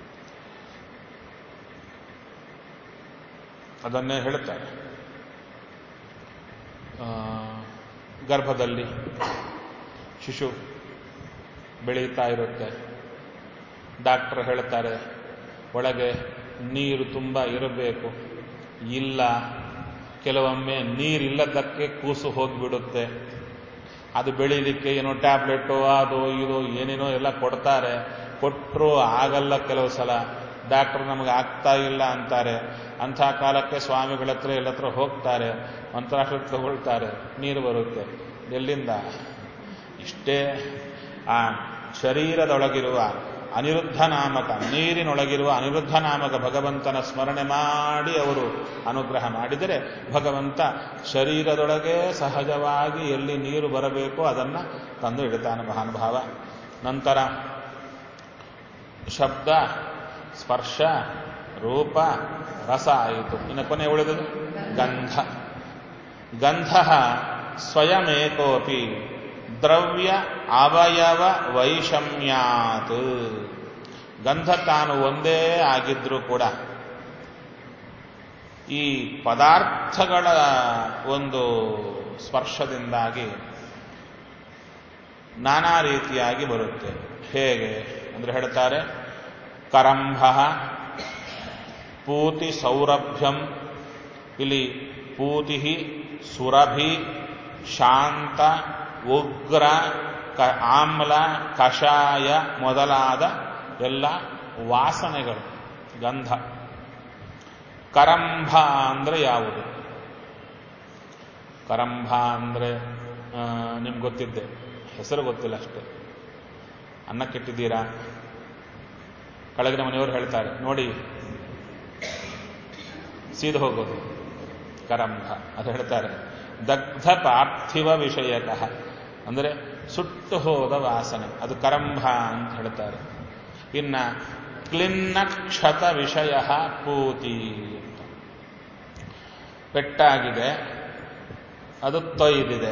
ಅದನ್ನೇ ಹೇಳುತ್ತಾರೆ ಗರ್ಭದಲ್ಲಿ ಶಿಶು ಬೆಳೀತಾ ಇರುತ್ತೆ ಡಾಕ್ಟರ್ ಹೇಳ್ತಾರೆ ಒಳಗೆ ನೀರು ತುಂಬ ಇರಬೇಕು ಇಲ್ಲ ಕೆಲವೊಮ್ಮೆ ನೀರಿಲ್ಲದಕ್ಕೆ ಕೂಸು ಹೋಗಿಬಿಡುತ್ತೆ ಅದು ಬೆಳೀಲಿಕ್ಕೆ ಏನೋ ಟ್ಯಾಬ್ಲೆಟು ಅದು ಇದು ಏನೇನೋ ಎಲ್ಲ ಕೊಡ್ತಾರೆ ಕೊಟ್ಟರು ಆಗಲ್ಲ ಕೆಲವು ಸಲ ಡಾಕ್ಟರ್ ನಮಗೆ ಆಗ್ತಾ ಇಲ್ಲ ಅಂತಾರೆ ಅಂಥ ಕಾಲಕ್ಕೆ ಸ್ವಾಮಿಗಳ ಹತ್ರ ಎಲ್ಲ ಹತ್ರ ಹೋಗ್ತಾರೆ ಮಂತ್ರಾಕ್ಷರ ತಗೊಳ್ತಾರೆ ನೀರು ಬರುತ್ತೆ ಎಲ್ಲಿಂದ ಇಷ್ಟೇ ಆ ಶರೀರದೊಳಗಿರುವ ಅನಿರುದ್ಧ ನಾಮಕ ನೀರಿನೊಳಗಿರುವ ಅನಿರುದ್ಧ ನಾಮಕ ಭಗವಂತನ ಸ್ಮರಣೆ ಮಾಡಿ ಅವರು ಅನುಗ್ರಹ ಮಾಡಿದರೆ ಭಗವಂತ ಶರೀರದೊಳಗೆ ಸಹಜವಾಗಿ ಎಲ್ಲಿ ನೀರು ಬರಬೇಕೋ ಅದನ್ನು ತಂದು ಇಡುತ್ತಾನೆ ಮಹಾನುಭಾವ ನಂತರ ಶಬ್ದ ಸ್ಪರ್ಶ ರೂಪ ರಸ ಆಯಿತು ಇನ್ನು ಕೊನೆ ಉಳಿದದು ಗಂಧ ಗಂಧ ಸ್ವಯಮೇಕೋಪಿ ದ್ರವ್ಯ ಅವಯವ ವೈಷಮ್ಯಾತ್ ಗಂಧ ತಾನು ಒಂದೇ ಆಗಿದ್ರೂ ಕೂಡ ಈ ಪದಾರ್ಥಗಳ ಒಂದು ಸ್ಪರ್ಶದಿಂದಾಗಿ ನಾನಾ ರೀತಿಯಾಗಿ ಬರುತ್ತೆ ಹೇಗೆ ಅಂದರೆ ಹೇಳ್ತಾರೆ ಕರಂಭ ಪೂತಿ ಸೌರಭ್ಯಂ ಇಲ್ಲಿ ಪೂತಿ ಸುರಭಿ ಶಾಂತ ಉಗ್ರ ಕ ಆಮ್ಲ ಕಷಾಯ ಮೊದಲಾದ ಎಲ್ಲ ವಾಸನೆಗಳು ಗಂಧ ಕರಂಭ ಅಂದರೆ ಯಾವುದು ಕರಂಭ ಅಂದರೆ ನಿಮ್ಗೆ ಗೊತ್ತಿದ್ದೆ ಹೆಸರು ಗೊತ್ತಿಲ್ಲ ಅಷ್ಟೇ ಅನ್ನ ಕೆಟ್ಟಿದ್ದೀರಾ ಕೆಳಗಿನ ಮನೆಯವರು ಹೇಳ್ತಾರೆ ನೋಡಿ ಸೀದ ಹೋಗೋದು ಕರಂಭ ಅದು ಹೇಳ್ತಾರೆ ದಗ್ಧ ಪಾರ್ಥಿವ ವಿಷಯಕಃ ಅಂದರೆ ಸುಟ್ಟು ಹೋದ ವಾಸನೆ ಅದು ಕರಂಭ ಅಂತ ಹೇಳ್ತಾರೆ ಇನ್ನ ಕ್ಲಿನ್ನ ಕ್ಷತ ವಿಷಯ ಪೂತಿ ಅಂತ ಪೆಟ್ಟಾಗಿದೆ ಅದು ತೊಯ್ದಿದೆ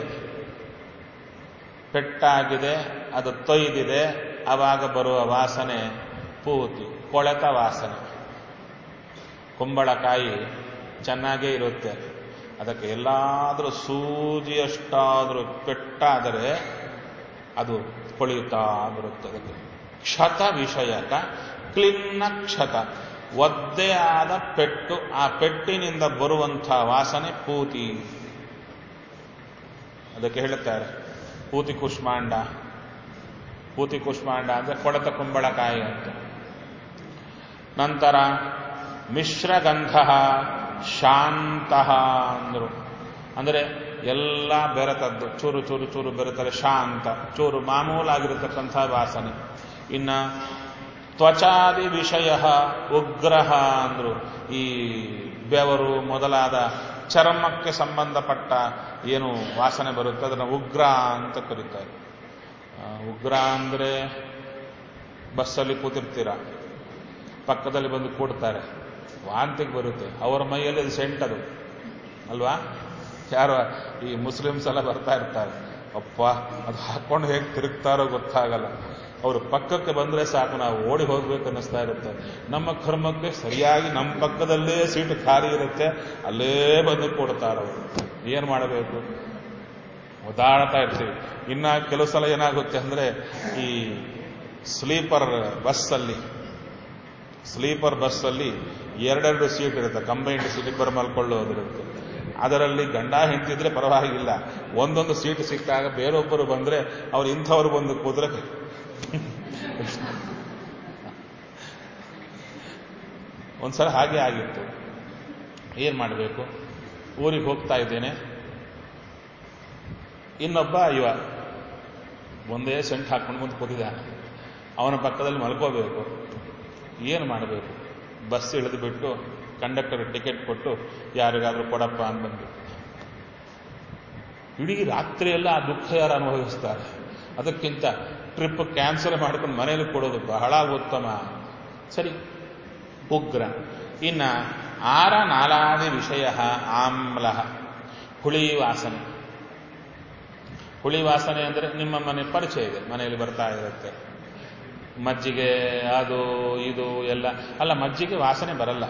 ಪೆಟ್ಟಾಗಿದೆ ಅದು ತೊಯ್ದಿದೆ ಆವಾಗ ಬರುವ ವಾಸನೆ ಪೂತಿ ಕೊಳೆತ ವಾಸನೆ ಕುಂಬಳಕಾಯಿ ಚೆನ್ನಾಗೇ ಇರುತ್ತೆ ಅದಕ್ಕೆ ಎಲ್ಲಾದರೂ ಸೂಜಿಯಷ್ಟಾದರೂ ಪೆಟ್ಟಾದರೆ ಅದು ಕೊಳೆಯುತ್ತಾ ಬರುತ್ತೆ ಅದಕ್ಕೆ ಕ್ಷತ ವಿಷಯಕ ಕ್ಲಿನ್ನ ಕ್ಷತ ಒದ್ದೆ ಆದ ಪೆಟ್ಟು ಆ ಪೆಟ್ಟಿನಿಂದ ಬರುವಂಥ ವಾಸನೆ ಪೂತಿ ಅದಕ್ಕೆ ಹೇಳುತ್ತಾರೆ ಪೂತಿ ಕುಷ್ಮಾಂಡ ಪೂತಿ ಕುಷ್ಮಾಂಡ ಅಂದರೆ ಕೊಳೆತ ಕುಂಬಳಕಾಯಿ ಅಂತ ನಂತರ ಮಿಶ್ರಗಂಧ ಶಾಂತ ಅಂದರು ಅಂದರೆ ಎಲ್ಲ ಬೆರೆತದ್ದು ಚೂರು ಚೂರು ಚೂರು ಬೆರೆತರೆ ಶಾಂತ ಚೂರು ಮಾಮೂಲಾಗಿರತಕ್ಕಂಥ ವಾಸನೆ ಇನ್ನ ತ್ವಚಾದಿ ವಿಷಯ ಉಗ್ರಹ ಅಂದರು ಈ ಬೆವರು ಮೊದಲಾದ ಚರ್ಮಕ್ಕೆ ಸಂಬಂಧಪಟ್ಟ ಏನು ವಾಸನೆ ಬರುತ್ತೆ ಅದನ್ನು ಉಗ್ರ ಅಂತ ಕರೀತಾರೆ ಉಗ್ರ ಅಂದರೆ ಬಸ್ಸಲ್ಲಿ ಕೂತಿರ್ತೀರ ಪಕ್ಕದಲ್ಲಿ ಬಂದು ಕೂಡ್ತಾರೆ ವಾಂತಿಗೆ ಬರುತ್ತೆ ಅವರ ಮೈಯಲ್ಲಿ ಅದು ಸೆಂಟ್ ಅದು ಅಲ್ವಾ ಯಾರು ಈ ಮುಸ್ಲಿಮ್ಸ್ ಎಲ್ಲ ಬರ್ತಾ ಇರ್ತಾರೆ ಅಪ್ಪ ಅದು ಹಾಕೊಂಡು ಹೇಗೆ ತಿರುಗ್ತಾರೋ ಗೊತ್ತಾಗಲ್ಲ ಅವರು ಪಕ್ಕಕ್ಕೆ ಬಂದರೆ ಸಾಕು ನಾವು ಓಡಿ ಹೋಗ್ಬೇಕು ಅನ್ನಿಸ್ತಾ ಇರುತ್ತೆ ನಮ್ಮ ಕರ್ಮಕ್ಕೆ ಸರಿಯಾಗಿ ನಮ್ಮ ಪಕ್ಕದಲ್ಲೇ ಸೀಟು ಖಾಲಿ ಇರುತ್ತೆ ಅಲ್ಲೇ ಬಂದು ಕೊಡ್ತಾರವರು ಏನು ಮಾಡಬೇಕು ಒದಾಡ್ತಾ ಇರ್ತೀವಿ ಇನ್ನ ಕೆಲವು ಸಲ ಏನಾಗುತ್ತೆ ಅಂದ್ರೆ ಈ ಸ್ಲೀಪರ್ ಬಸ್ಸಲ್ಲಿ ಸ್ಲೀಪರ್ ಬಸ್ಸಲ್ಲಿ ಎರಡೆರಡು ಸೀಟ್ ಇರುತ್ತೆ ಕಂಬೈನ್ಡ್ ಸ್ಲೀಪರ್ ಮಲ್ಕೊಳ್ಳೋದಿರುತ್ತೆ ಅದರಲ್ಲಿ ಗಂಡ ಹೆಂಡ್ತಿದ್ರೆ ಪರವಾಗಿಲ್ಲ ಒಂದೊಂದು ಸೀಟ್ ಸಿಕ್ಕಾಗ ಬೇರೊಬ್ಬರು ಬಂದ್ರೆ ಅವ್ರು ಇಂಥವ್ರು ಬಂದು ಕೂತ್ರೆ ಒಂದ್ಸಲ ಹಾಗೆ ಆಗಿತ್ತು ಏನ್ ಮಾಡಬೇಕು ಊರಿಗೆ ಹೋಗ್ತಾ ಇದ್ದೇನೆ ಇನ್ನೊಬ್ಬ ಇವ ಒಂದೇ ಸೆಂಟ್ ಹಾಕೊಂಡು ಮುಂದೆ ಕೂತಿದ್ದಾನೆ ಅವನ ಪಕ್ಕದಲ್ಲಿ ಮಲ್ಕೋಬೇಕು ಏನು ಮಾಡಬೇಕು ಬಸ್ ಇಳಿದು ಬಿಟ್ಟು ಕಂಡಕ್ಟರ್ ಟಿಕೆಟ್ ಕೊಟ್ಟು ಯಾರಿಗಾದ್ರೂ ಕೊಡಪ್ಪ ಅಂತ ಬಂದ್ಬಿಟ್ಟು ಇಡೀ ರಾತ್ರಿಯೆಲ್ಲ ಆ ದುಃಖ ಯಾರು ಅನುಭವಿಸ್ತಾರೆ ಅದಕ್ಕಿಂತ ಟ್ರಿಪ್ ಕ್ಯಾನ್ಸಲ್ ಮಾಡ್ಕೊಂಡು ಮನೇಲಿ ಕೊಡೋದು ಬಹಳ ಉತ್ತಮ ಸರಿ ಉಗ್ರ ಇನ್ನ ಆರ ನಾಲಾದಿ ವಿಷಯ ಆಮ್ಲ ಹುಳಿ ವಾಸನೆ ಹುಳಿ ವಾಸನೆ ಅಂದರೆ ನಿಮ್ಮ ಮನೆ ಪರಿಚಯ ಇದೆ ಮನೆಯಲ್ಲಿ ಬರ್ತಾ ಇರುತ್ತೆ ಮಜ್ಜಿಗೆ ಅದು ಇದು ಎಲ್ಲ ಅಲ್ಲ ಮಜ್ಜಿಗೆ ವಾಸನೆ ಬರಲ್ಲ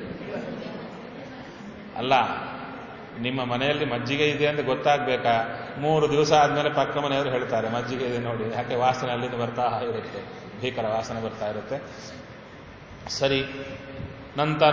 ಅಲ್ಲ ನಿಮ್ಮ ಮನೆಯಲ್ಲಿ ಮಜ್ಜಿಗೆ ಇದೆ ಅಂತ ಗೊತ್ತಾಗ್ಬೇಕಾ ಮೂರು ದಿವಸ ಆದಮೇಲೆ ಪಕ್ಕ ಮನೆಯವರು ಹೇಳ್ತಾರೆ ಮಜ್ಜಿಗೆ ಇದೆ ನೋಡಿ ಯಾಕೆ ವಾಸನೆ ಅಲ್ಲಿಂದ ಬರ್ತಾ ಇರುತ್ತೆ ಭೀಕರ ವಾಸನೆ ಬರ್ತಾ ಇರುತ್ತೆ ಸರಿ ನಂತರ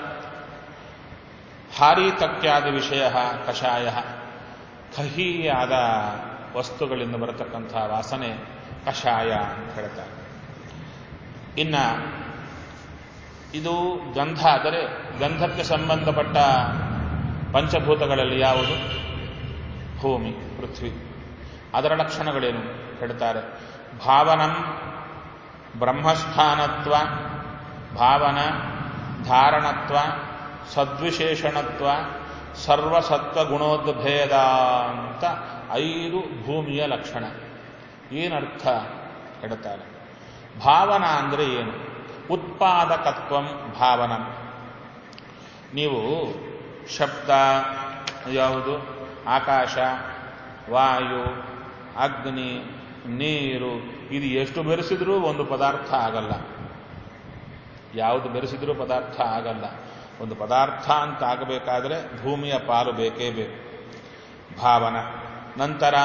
ಹಾರಿತಕ್ಯಾದಿ ವಿಷಯ ಕಷಾಯ ಕಹಿಯಾದ ವಸ್ತುಗಳಿಂದ ಬರತಕ್ಕಂಥ ವಾಸನೆ ಕಷಾಯ ಅಂತ ಹೇಳ್ತಾರೆ ಇನ್ನ ಇದು ಗಂಧ ಆದರೆ ಗಂಧಕ್ಕೆ ಸಂಬಂಧಪಟ್ಟ ಪಂಚಭೂತಗಳಲ್ಲಿ ಯಾವುದು ಭೂಮಿ ಪೃಥ್ವಿ ಅದರ ಲಕ್ಷಣಗಳೇನು ಹೇಳ್ತಾರೆ ಭಾವನಂ ಬ್ರಹ್ಮಸ್ಥಾನತ್ವ ಭಾವನ ಧಾರಣತ್ವ ಸದ್ವಿಶೇಷಣತ್ವ ಸರ್ವಸತ್ವ ಗುಣೋದ್ಭೇದ ಅಂತ ಐದು ಭೂಮಿಯ ಲಕ್ಷಣ ಏನರ್ಥ ಹೇಳ್ತಾರೆ ಭಾವನ ಅಂದರೆ ಏನು ಉತ್ಪಾದಕತ್ವಂ ಭಾವನ ನೀವು ಶಬ್ದ ಯಾವುದು ಆಕಾಶ ವಾಯು ಅಗ್ನಿ ನೀರು ಇದು ಎಷ್ಟು ಬೆರೆಸಿದ್ರೂ ಒಂದು ಪದಾರ್ಥ ಆಗಲ್ಲ ಯಾವುದು ಬೆರೆಸಿದ್ರೂ ಪದಾರ್ಥ ಆಗಲ್ಲ ಒಂದು ಪದಾರ್ಥ ಅಂತ ಆಗಬೇಕಾದ್ರೆ ಭೂಮಿಯ ಪಾಲು ಬೇಕೇ ಬೇಕು ಭಾವನ ನಂತರ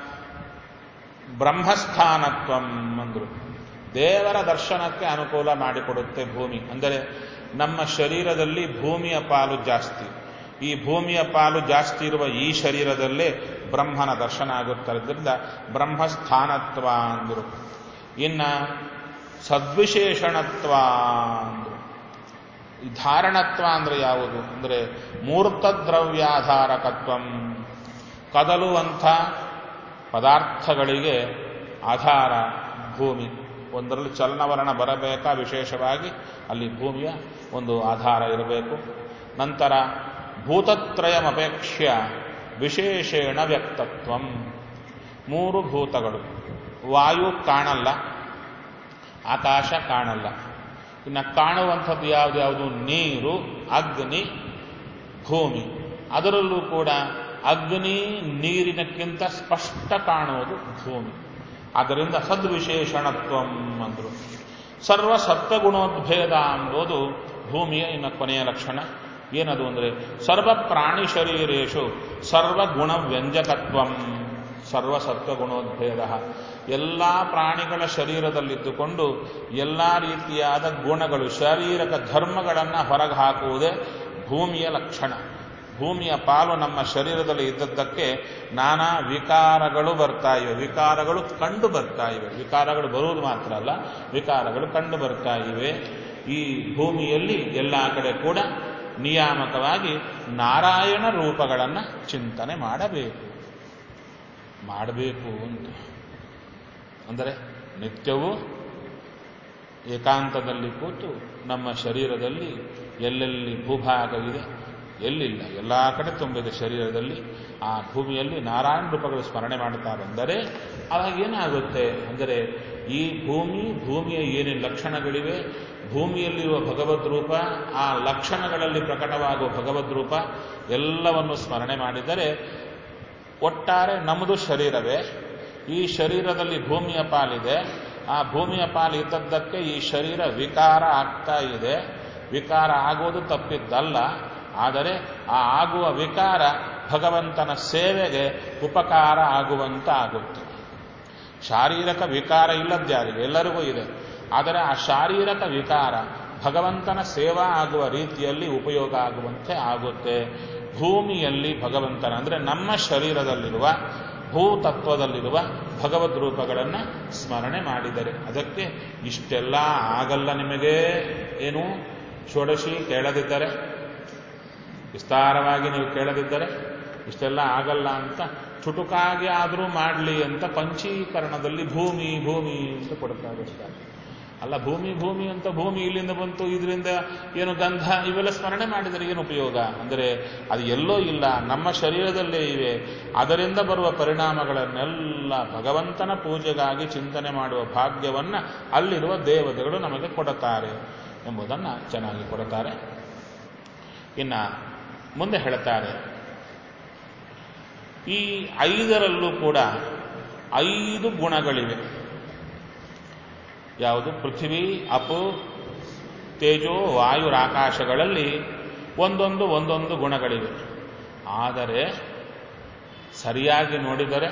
ಬ್ರಹ್ಮಸ್ಥಾನತ್ವಂ ಅಂದರು ದೇವರ ದರ್ಶನಕ್ಕೆ ಅನುಕೂಲ ಮಾಡಿಕೊಡುತ್ತೆ ಭೂಮಿ ಅಂದರೆ ನಮ್ಮ ಶರೀರದಲ್ಲಿ ಭೂಮಿಯ ಪಾಲು ಜಾಸ್ತಿ ಈ ಭೂಮಿಯ ಪಾಲು ಜಾಸ್ತಿ ಇರುವ ಈ ಶರೀರದಲ್ಲೇ ಬ್ರಹ್ಮನ ದರ್ಶನ ಆಗುತ್ತಿದ್ದರಿಂದ ಬ್ರಹ್ಮಸ್ಥಾನತ್ವ ಅಂದರು ಇನ್ನ ಸದ್ವಿಶೇಷಣತ್ವ ಅಂದರು ಈ ಧಾರಣತ್ವ ಅಂದ್ರೆ ಯಾವುದು ಅಂದರೆ ಮೂರ್ತದ್ರವ್ಯಾಧಾರಕತ್ವಂ ಕದಲುವಂಥ ಪದಾರ್ಥಗಳಿಗೆ ಆಧಾರ ಭೂಮಿ ಒಂದರಲ್ಲಿ ಚಲನವಲನ ಬರಬೇಕಾ ವಿಶೇಷವಾಗಿ ಅಲ್ಲಿ ಭೂಮಿಯ ಒಂದು ಆಧಾರ ಇರಬೇಕು ನಂತರ ಭೂತತ್ರಯಮಪೇಕ್ಷ್ಯ ವಿಶೇಷೇಣ ವ್ಯಕ್ತತ್ವಂ ಮೂರು ಭೂತಗಳು ವಾಯು ಕಾಣಲ್ಲ ಆಕಾಶ ಕಾಣಲ್ಲ ಇನ್ನು ಕಾಣುವಂಥದ್ದು ಯಾವ್ದ್ಯಾವುದು ನೀರು ಅಗ್ನಿ ಭೂಮಿ ಅದರಲ್ಲೂ ಕೂಡ ಅಗ್ನಿ ನೀರಿನಕ್ಕಿಂತ ಸ್ಪಷ್ಟ ಕಾಣುವುದು ಭೂಮಿ ಆದ್ದರಿಂದ ಸದ್ವಿಶೇಷಣತ್ವಂ ಅಂದರು ಸರ್ವ ಸತ್ವಗುಣೋದ್ಭೇದ ಎಂಬುದು ಭೂಮಿಯ ಇನ್ನು ಕೊನೆಯ ಲಕ್ಷಣ ಏನದು ಅಂದರೆ ಸರ್ವ ಪ್ರಾಣಿ ಶರೀರೇಶು ಸರ್ವಗುಣ ವ್ಯಂಜಕತ್ವಂ ಸರ್ವ ಸತ್ವಗುಣೋದ್ಭೇದ ಎಲ್ಲ ಪ್ರಾಣಿಗಳ ಶರೀರದಲ್ಲಿದ್ದುಕೊಂಡು ಎಲ್ಲ ರೀತಿಯಾದ ಗುಣಗಳು ಶಾರೀರಿಕ ಧರ್ಮಗಳನ್ನು ಹೊರಗೆ ಹಾಕುವುದೇ ಭೂಮಿಯ ಲಕ್ಷಣ ಭೂಮಿಯ ಪಾಲು ನಮ್ಮ ಶರೀರದಲ್ಲಿ ಇದ್ದದ್ದಕ್ಕೆ ನಾನಾ ವಿಕಾರಗಳು ಬರ್ತಾ ಇವೆ ವಿಕಾರಗಳು ಕಂಡು ಬರ್ತಾ ಇವೆ ವಿಕಾರಗಳು ಬರುವುದು ಮಾತ್ರ ಅಲ್ಲ ವಿಕಾರಗಳು ಕಂಡು ಬರ್ತಾ ಇವೆ ಈ ಭೂಮಿಯಲ್ಲಿ ಎಲ್ಲ ಕಡೆ ಕೂಡ ನಿಯಾಮಕವಾಗಿ ನಾರಾಯಣ ರೂಪಗಳನ್ನು ಚಿಂತನೆ ಮಾಡಬೇಕು ಮಾಡಬೇಕು ಅಂತ ಅಂದರೆ ನಿತ್ಯವೂ ಏಕಾಂತದಲ್ಲಿ ಕೂತು ನಮ್ಮ ಶರೀರದಲ್ಲಿ ಎಲ್ಲೆಲ್ಲಿ ಭೂಭಾಗವಿದೆ ಎಲ್ಲಿಲ್ಲ ಎಲ್ಲ ಕಡೆ ತುಂಬಿದೆ ಶರೀರದಲ್ಲಿ ಆ ಭೂಮಿಯಲ್ಲಿ ನಾರಾಯಣ ರೂಪಗಳು ಸ್ಮರಣೆ ಮಾಡುತ್ತಾ ಬಂದರೆ ಅವಾಗ ಏನಾಗುತ್ತೆ ಅಂದರೆ ಈ ಭೂಮಿ ಭೂಮಿಯ ಏನೇನು ಲಕ್ಷಣಗಳಿವೆ ಭೂಮಿಯಲ್ಲಿರುವ ಭಗವದ್ ರೂಪ ಆ ಲಕ್ಷಣಗಳಲ್ಲಿ ಪ್ರಕಟವಾಗುವ ಭಗವದ್ ರೂಪ ಎಲ್ಲವನ್ನು ಸ್ಮರಣೆ ಮಾಡಿದರೆ ಒಟ್ಟಾರೆ ನಮ್ಮದು ಶರೀರವೇ ಈ ಶರೀರದಲ್ಲಿ ಭೂಮಿಯ ಪಾಲಿದೆ ಆ ಭೂಮಿಯ ಪಾಲು ಇದ್ದದ್ದಕ್ಕೆ ಈ ಶರೀರ ವಿಕಾರ ಆಗ್ತಾ ಇದೆ ವಿಕಾರ ಆಗೋದು ತಪ್ಪಿದ್ದಲ್ಲ ಆದರೆ ಆ ಆಗುವ ವಿಕಾರ ಭಗವಂತನ ಸೇವೆಗೆ ಉಪಕಾರ ಆಗುವಂತ ಆಗುತ್ತೆ ಶಾರೀರಕ ವಿಕಾರ ಇಲ್ಲದ್ಯಾರಿಗೆ ಎಲ್ಲರಿಗೂ ಇದೆ ಆದರೆ ಆ ಶಾರೀರಕ ವಿಕಾರ ಭಗವಂತನ ಸೇವಾ ಆಗುವ ರೀತಿಯಲ್ಲಿ ಉಪಯೋಗ ಆಗುವಂತೆ ಆಗುತ್ತೆ ಭೂಮಿಯಲ್ಲಿ ಭಗವಂತನ ಅಂದರೆ ನಮ್ಮ ಶರೀರದಲ್ಲಿರುವ ಭೂತತ್ವದಲ್ಲಿರುವ ಭಗವದ್ ರೂಪಗಳನ್ನು ಸ್ಮರಣೆ ಮಾಡಿದರೆ ಅದಕ್ಕೆ ಇಷ್ಟೆಲ್ಲ ಆಗಲ್ಲ ನಿಮಗೆ ಏನು ಷೋಡಶಿ ಕೇಳದಿದ್ದರೆ ವಿಸ್ತಾರವಾಗಿ ನೀವು ಕೇಳದಿದ್ದರೆ ಇಷ್ಟೆಲ್ಲ ಆಗಲ್ಲ ಅಂತ ಚುಟುಕಾಗಿ ಆದರೂ ಮಾಡಲಿ ಅಂತ ಪಂಚೀಕರಣದಲ್ಲಿ ಭೂಮಿ ಭೂಮಿ ಅಂತ ಕೊಡ್ತಾ ಬರ್ತಾರೆ ಅಲ್ಲ ಭೂಮಿ ಭೂಮಿ ಅಂತ ಭೂಮಿ ಇಲ್ಲಿಂದ ಬಂತು ಇದರಿಂದ ಏನು ಗಂಧ ಇವೆಲ್ಲ ಸ್ಮರಣೆ ಮಾಡಿದರೆ ಏನು ಉಪಯೋಗ ಅಂದರೆ ಅದು ಎಲ್ಲೋ ಇಲ್ಲ ನಮ್ಮ ಶರೀರದಲ್ಲೇ ಇವೆ ಅದರಿಂದ ಬರುವ ಪರಿಣಾಮಗಳನ್ನೆಲ್ಲ ಭಗವಂತನ ಪೂಜೆಗಾಗಿ ಚಿಂತನೆ ಮಾಡುವ ಭಾಗ್ಯವನ್ನ ಅಲ್ಲಿರುವ ದೇವತೆಗಳು ನಮಗೆ ಕೊಡುತ್ತಾರೆ ಎಂಬುದನ್ನು ಚೆನ್ನಾಗಿ ಕೊಡುತ್ತಾರೆ ಇನ್ನ ಮುಂದೆ ಹೇಳ್ತಾರೆ ಈ ಐದರಲ್ಲೂ ಕೂಡ ಐದು ಗುಣಗಳಿವೆ ಯಾವುದು ಪೃಥ್ವಿ ಅಪು ತೇಜೋ ವಾಯುರಾಕಾಶಗಳಲ್ಲಿ ಒಂದೊಂದು ಒಂದೊಂದು ಗುಣಗಳಿವೆ ಆದರೆ ಸರಿಯಾಗಿ ನೋಡಿದರೆ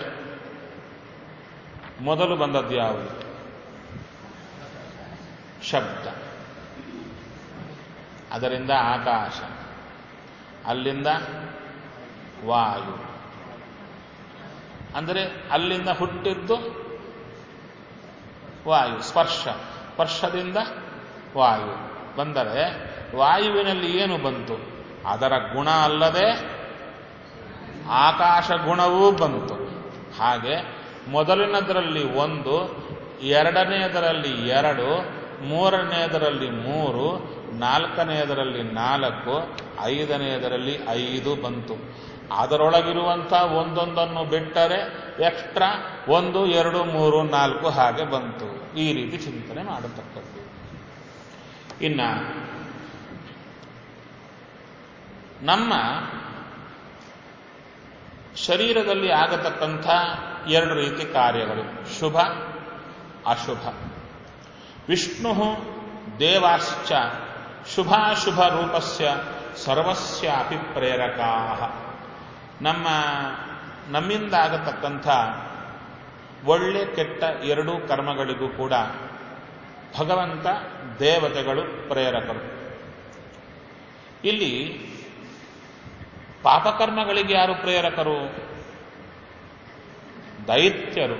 ಮೊದಲು ಬಂದದ್ದು ಯಾವುದು ಶಬ್ದ ಅದರಿಂದ ಆಕಾಶ ಅಲ್ಲಿಂದ ವಾಯು ಅಂದರೆ ಅಲ್ಲಿಂದ ಹುಟ್ಟಿದ್ದು ವಾಯು ಸ್ಪರ್ಶ ಸ್ಪರ್ಶದಿಂದ ವಾಯು ಬಂದರೆ ವಾಯುವಿನಲ್ಲಿ ಏನು ಬಂತು ಅದರ ಗುಣ ಅಲ್ಲದೆ ಆಕಾಶ ಗುಣವೂ ಬಂತು ಹಾಗೆ ಮೊದಲಿನದರಲ್ಲಿ ಒಂದು ಎರಡನೆಯದರಲ್ಲಿ ಎರಡು ಮೂರನೆಯದರಲ್ಲಿ ಮೂರು ನಾಲ್ಕನೆಯದರಲ್ಲಿ ನಾಲ್ಕು ಐದನೆಯದರಲ್ಲಿ ಐದು ಬಂತು ಅದರೊಳಗಿರುವಂಥ ಒಂದೊಂದನ್ನು ಬಿಟ್ಟರೆ ಎಕ್ಸ್ಟ್ರಾ ಒಂದು ಎರಡು ಮೂರು ನಾಲ್ಕು ಹಾಗೆ ಬಂತು ಈ ರೀತಿ ಚಿಂತನೆ ಮಾಡತಕ್ಕದ್ದು ಇನ್ನ ನಮ್ಮ ಶರೀರದಲ್ಲಿ ಆಗತಕ್ಕಂಥ ಎರಡು ರೀತಿ ಕಾರ್ಯಗಳು ಶುಭ ಅಶುಭ ವಿಷ್ಣು ದೇವಾಶ್ಚ ಶುಭಾಶುಭ ರೂಪಸ್ಯ ಸರ್ವಸ್ಯಾಪಿ ಪ್ರೇರಕಾ ನಮ್ಮ ನಮ್ಮಿಂದ ಆಗತಕ್ಕಂಥ ಒಳ್ಳೆ ಕೆಟ್ಟ ಎರಡೂ ಕರ್ಮಗಳಿಗೂ ಕೂಡ ಭಗವಂತ ದೇವತೆಗಳು ಪ್ರೇರಕರು ಇಲ್ಲಿ ಪಾಪಕರ್ಮಗಳಿಗೆ ಯಾರು ಪ್ರೇರಕರು ದೈತ್ಯರು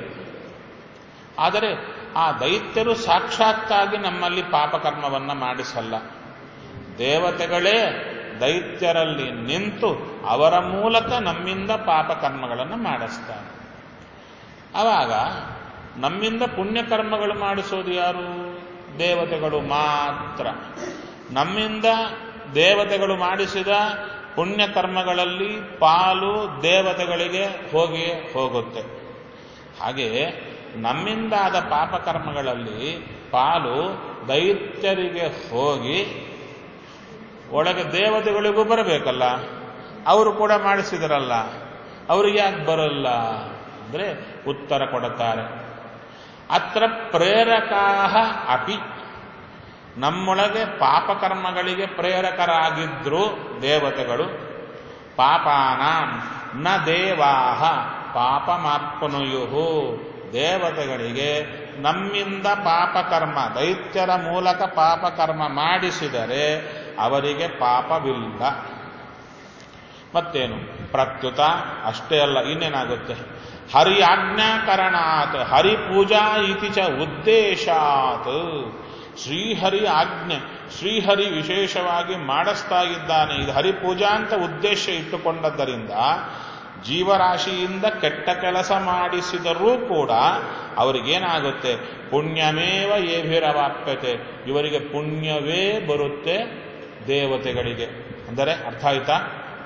ಆದರೆ ಆ ದೈತ್ಯರು ಸಾಕ್ಷಾತ್ತಾಗಿ ನಮ್ಮಲ್ಲಿ ಪಾಪಕರ್ಮವನ್ನ ಮಾಡಿಸಲ್ಲ ದೇವತೆಗಳೇ ದೈತ್ಯರಲ್ಲಿ ನಿಂತು ಅವರ ಮೂಲಕ ನಮ್ಮಿಂದ ಪಾಪಕರ್ಮಗಳನ್ನು ಮಾಡಿಸ್ತಾರೆ ಆವಾಗ ನಮ್ಮಿಂದ ಪುಣ್ಯಕರ್ಮಗಳು ಮಾಡಿಸೋದು ಯಾರು ದೇವತೆಗಳು ಮಾತ್ರ ನಮ್ಮಿಂದ ದೇವತೆಗಳು ಮಾಡಿಸಿದ ಪುಣ್ಯಕರ್ಮಗಳಲ್ಲಿ ಪಾಲು ದೇವತೆಗಳಿಗೆ ಹೋಗಿ ಹೋಗುತ್ತೆ ಹಾಗೆ ನಮ್ಮಿಂದಾದ ಪಾಪಕರ್ಮಗಳಲ್ಲಿ ಪಾಲು ದೈತ್ಯರಿಗೆ ಹೋಗಿ ಒಳಗೆ ದೇವತೆಗಳಿಗೂ ಬರಬೇಕಲ್ಲ ಅವರು ಕೂಡ ಮಾಡಿಸಿದರಲ್ಲ ಅವ್ರಿಗೆ ಯಾಕೆ ಬರಲ್ಲ ಅಂದ್ರೆ ಉತ್ತರ ಕೊಡುತ್ತಾರೆ ಅತ್ರ ಪ್ರೇರಕಾ ಅಪಿ ನಮ್ಮೊಳಗೆ ಪಾಪಕರ್ಮಗಳಿಗೆ ಪ್ರೇರಕರಾಗಿದ್ರು ದೇವತೆಗಳು ಪಾಪಾನಾಂ ನ ದೇವಾಹ ಪಾಪಮಾಪ್ನುಯು ದೇವತೆಗಳಿಗೆ ನಮ್ಮಿಂದ ಪಾಪಕರ್ಮ ದೈತ್ಯರ ಮೂಲಕ ಪಾಪಕರ್ಮ ಮಾಡಿಸಿದರೆ ಅವರಿಗೆ ಪಾಪವಿಲ್ಲ ಮತ್ತೇನು ಪ್ರತ್ಯುತ ಅಷ್ಟೇ ಅಲ್ಲ ಇನ್ನೇನಾಗುತ್ತೆ ಹರಿ ಆಜ್ಞಾಕರಣಾತ್ ಹರಿ ಪೂಜಾ ಇತಿ ಚ ಉದ್ದೇಶಾತ್ ಶ್ರೀಹರಿ ಆಜ್ಞೆ ಶ್ರೀಹರಿ ವಿಶೇಷವಾಗಿ ಮಾಡಿಸ್ತಾ ಇದ್ದಾನೆ ಇದು ಹರಿಪೂಜಾ ಅಂತ ಉದ್ದೇಶ ಇಟ್ಟುಕೊಂಡದ್ದರಿಂದ ಜೀವರಾಶಿಯಿಂದ ಕೆಟ್ಟ ಕೆಲಸ ಮಾಡಿಸಿದರೂ ಕೂಡ ಅವರಿಗೇನಾಗುತ್ತೆ ಪುಣ್ಯಮೇವ ಏಭಿರವಾಪ್ಯತೆ ಇವರಿಗೆ ಪುಣ್ಯವೇ ಬರುತ್ತೆ ದೇವತೆಗಳಿಗೆ ಅಂದರೆ ಅರ್ಥ ಆಯ್ತಾ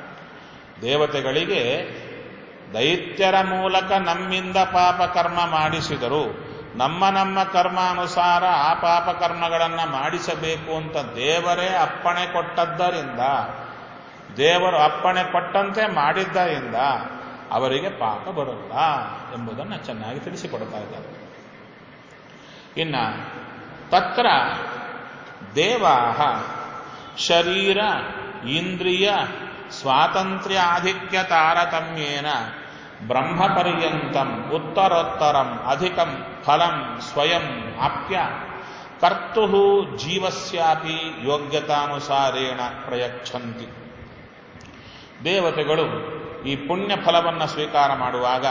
ದೇವತೆಗಳಿಗೆ ದೈತ್ಯರ ಮೂಲಕ ನಮ್ಮಿಂದ ಪಾಪಕರ್ಮ ಮಾಡಿಸಿದರು ನಮ್ಮ ನಮ್ಮ ಕರ್ಮಾನುಸಾರ ಆ ಪಾಪಕರ್ಮಗಳನ್ನು ಮಾಡಿಸಬೇಕು ಅಂತ ದೇವರೇ ಅಪ್ಪಣೆ ಕೊಟ್ಟದ್ದರಿಂದ ದೇವರು ಅಪ್ಪಣೆ ಕೊಟ್ಟಂತೆ ಮಾಡಿದ್ದರಿಂದ ಅವರಿಗೆ ಪಾಪ ಬರಲ್ಲ ಎಂಬುದನ್ನು ಚೆನ್ನಾಗಿ ತಿಳಿಸಿಕೊಡ್ತಾ ಇದ್ದಾರೆ ಇನ್ನ ತತ್ರ ದೇವಾ ಶರೀರ ಇಂದ್ರಿಯ ಸ್ವಾತಂತ್ರ್ಯ ಆಧಿಕ್ಯ ತಾರತಮ್ಯೇನ ಬ್ರಹ್ಮಪರ್ಯಂತಂ ಉತ್ತರೋತ್ತರಂ ಅಧಿಕಂ ಫಲಂ ಸ್ವಯಂ ಆಪ್ಯ ಕರ್ತು ಜೀವಸ್ಯಾಪಿ ಯೋಗ್ಯತಾನುಸಾರೇಣ ಪ್ರಯಚ್ಛಂತಿ ದೇವತೆಗಳು ಈ ಪುಣ್ಯ ಫಲವನ್ನು ಸ್ವೀಕಾರ ಮಾಡುವಾಗ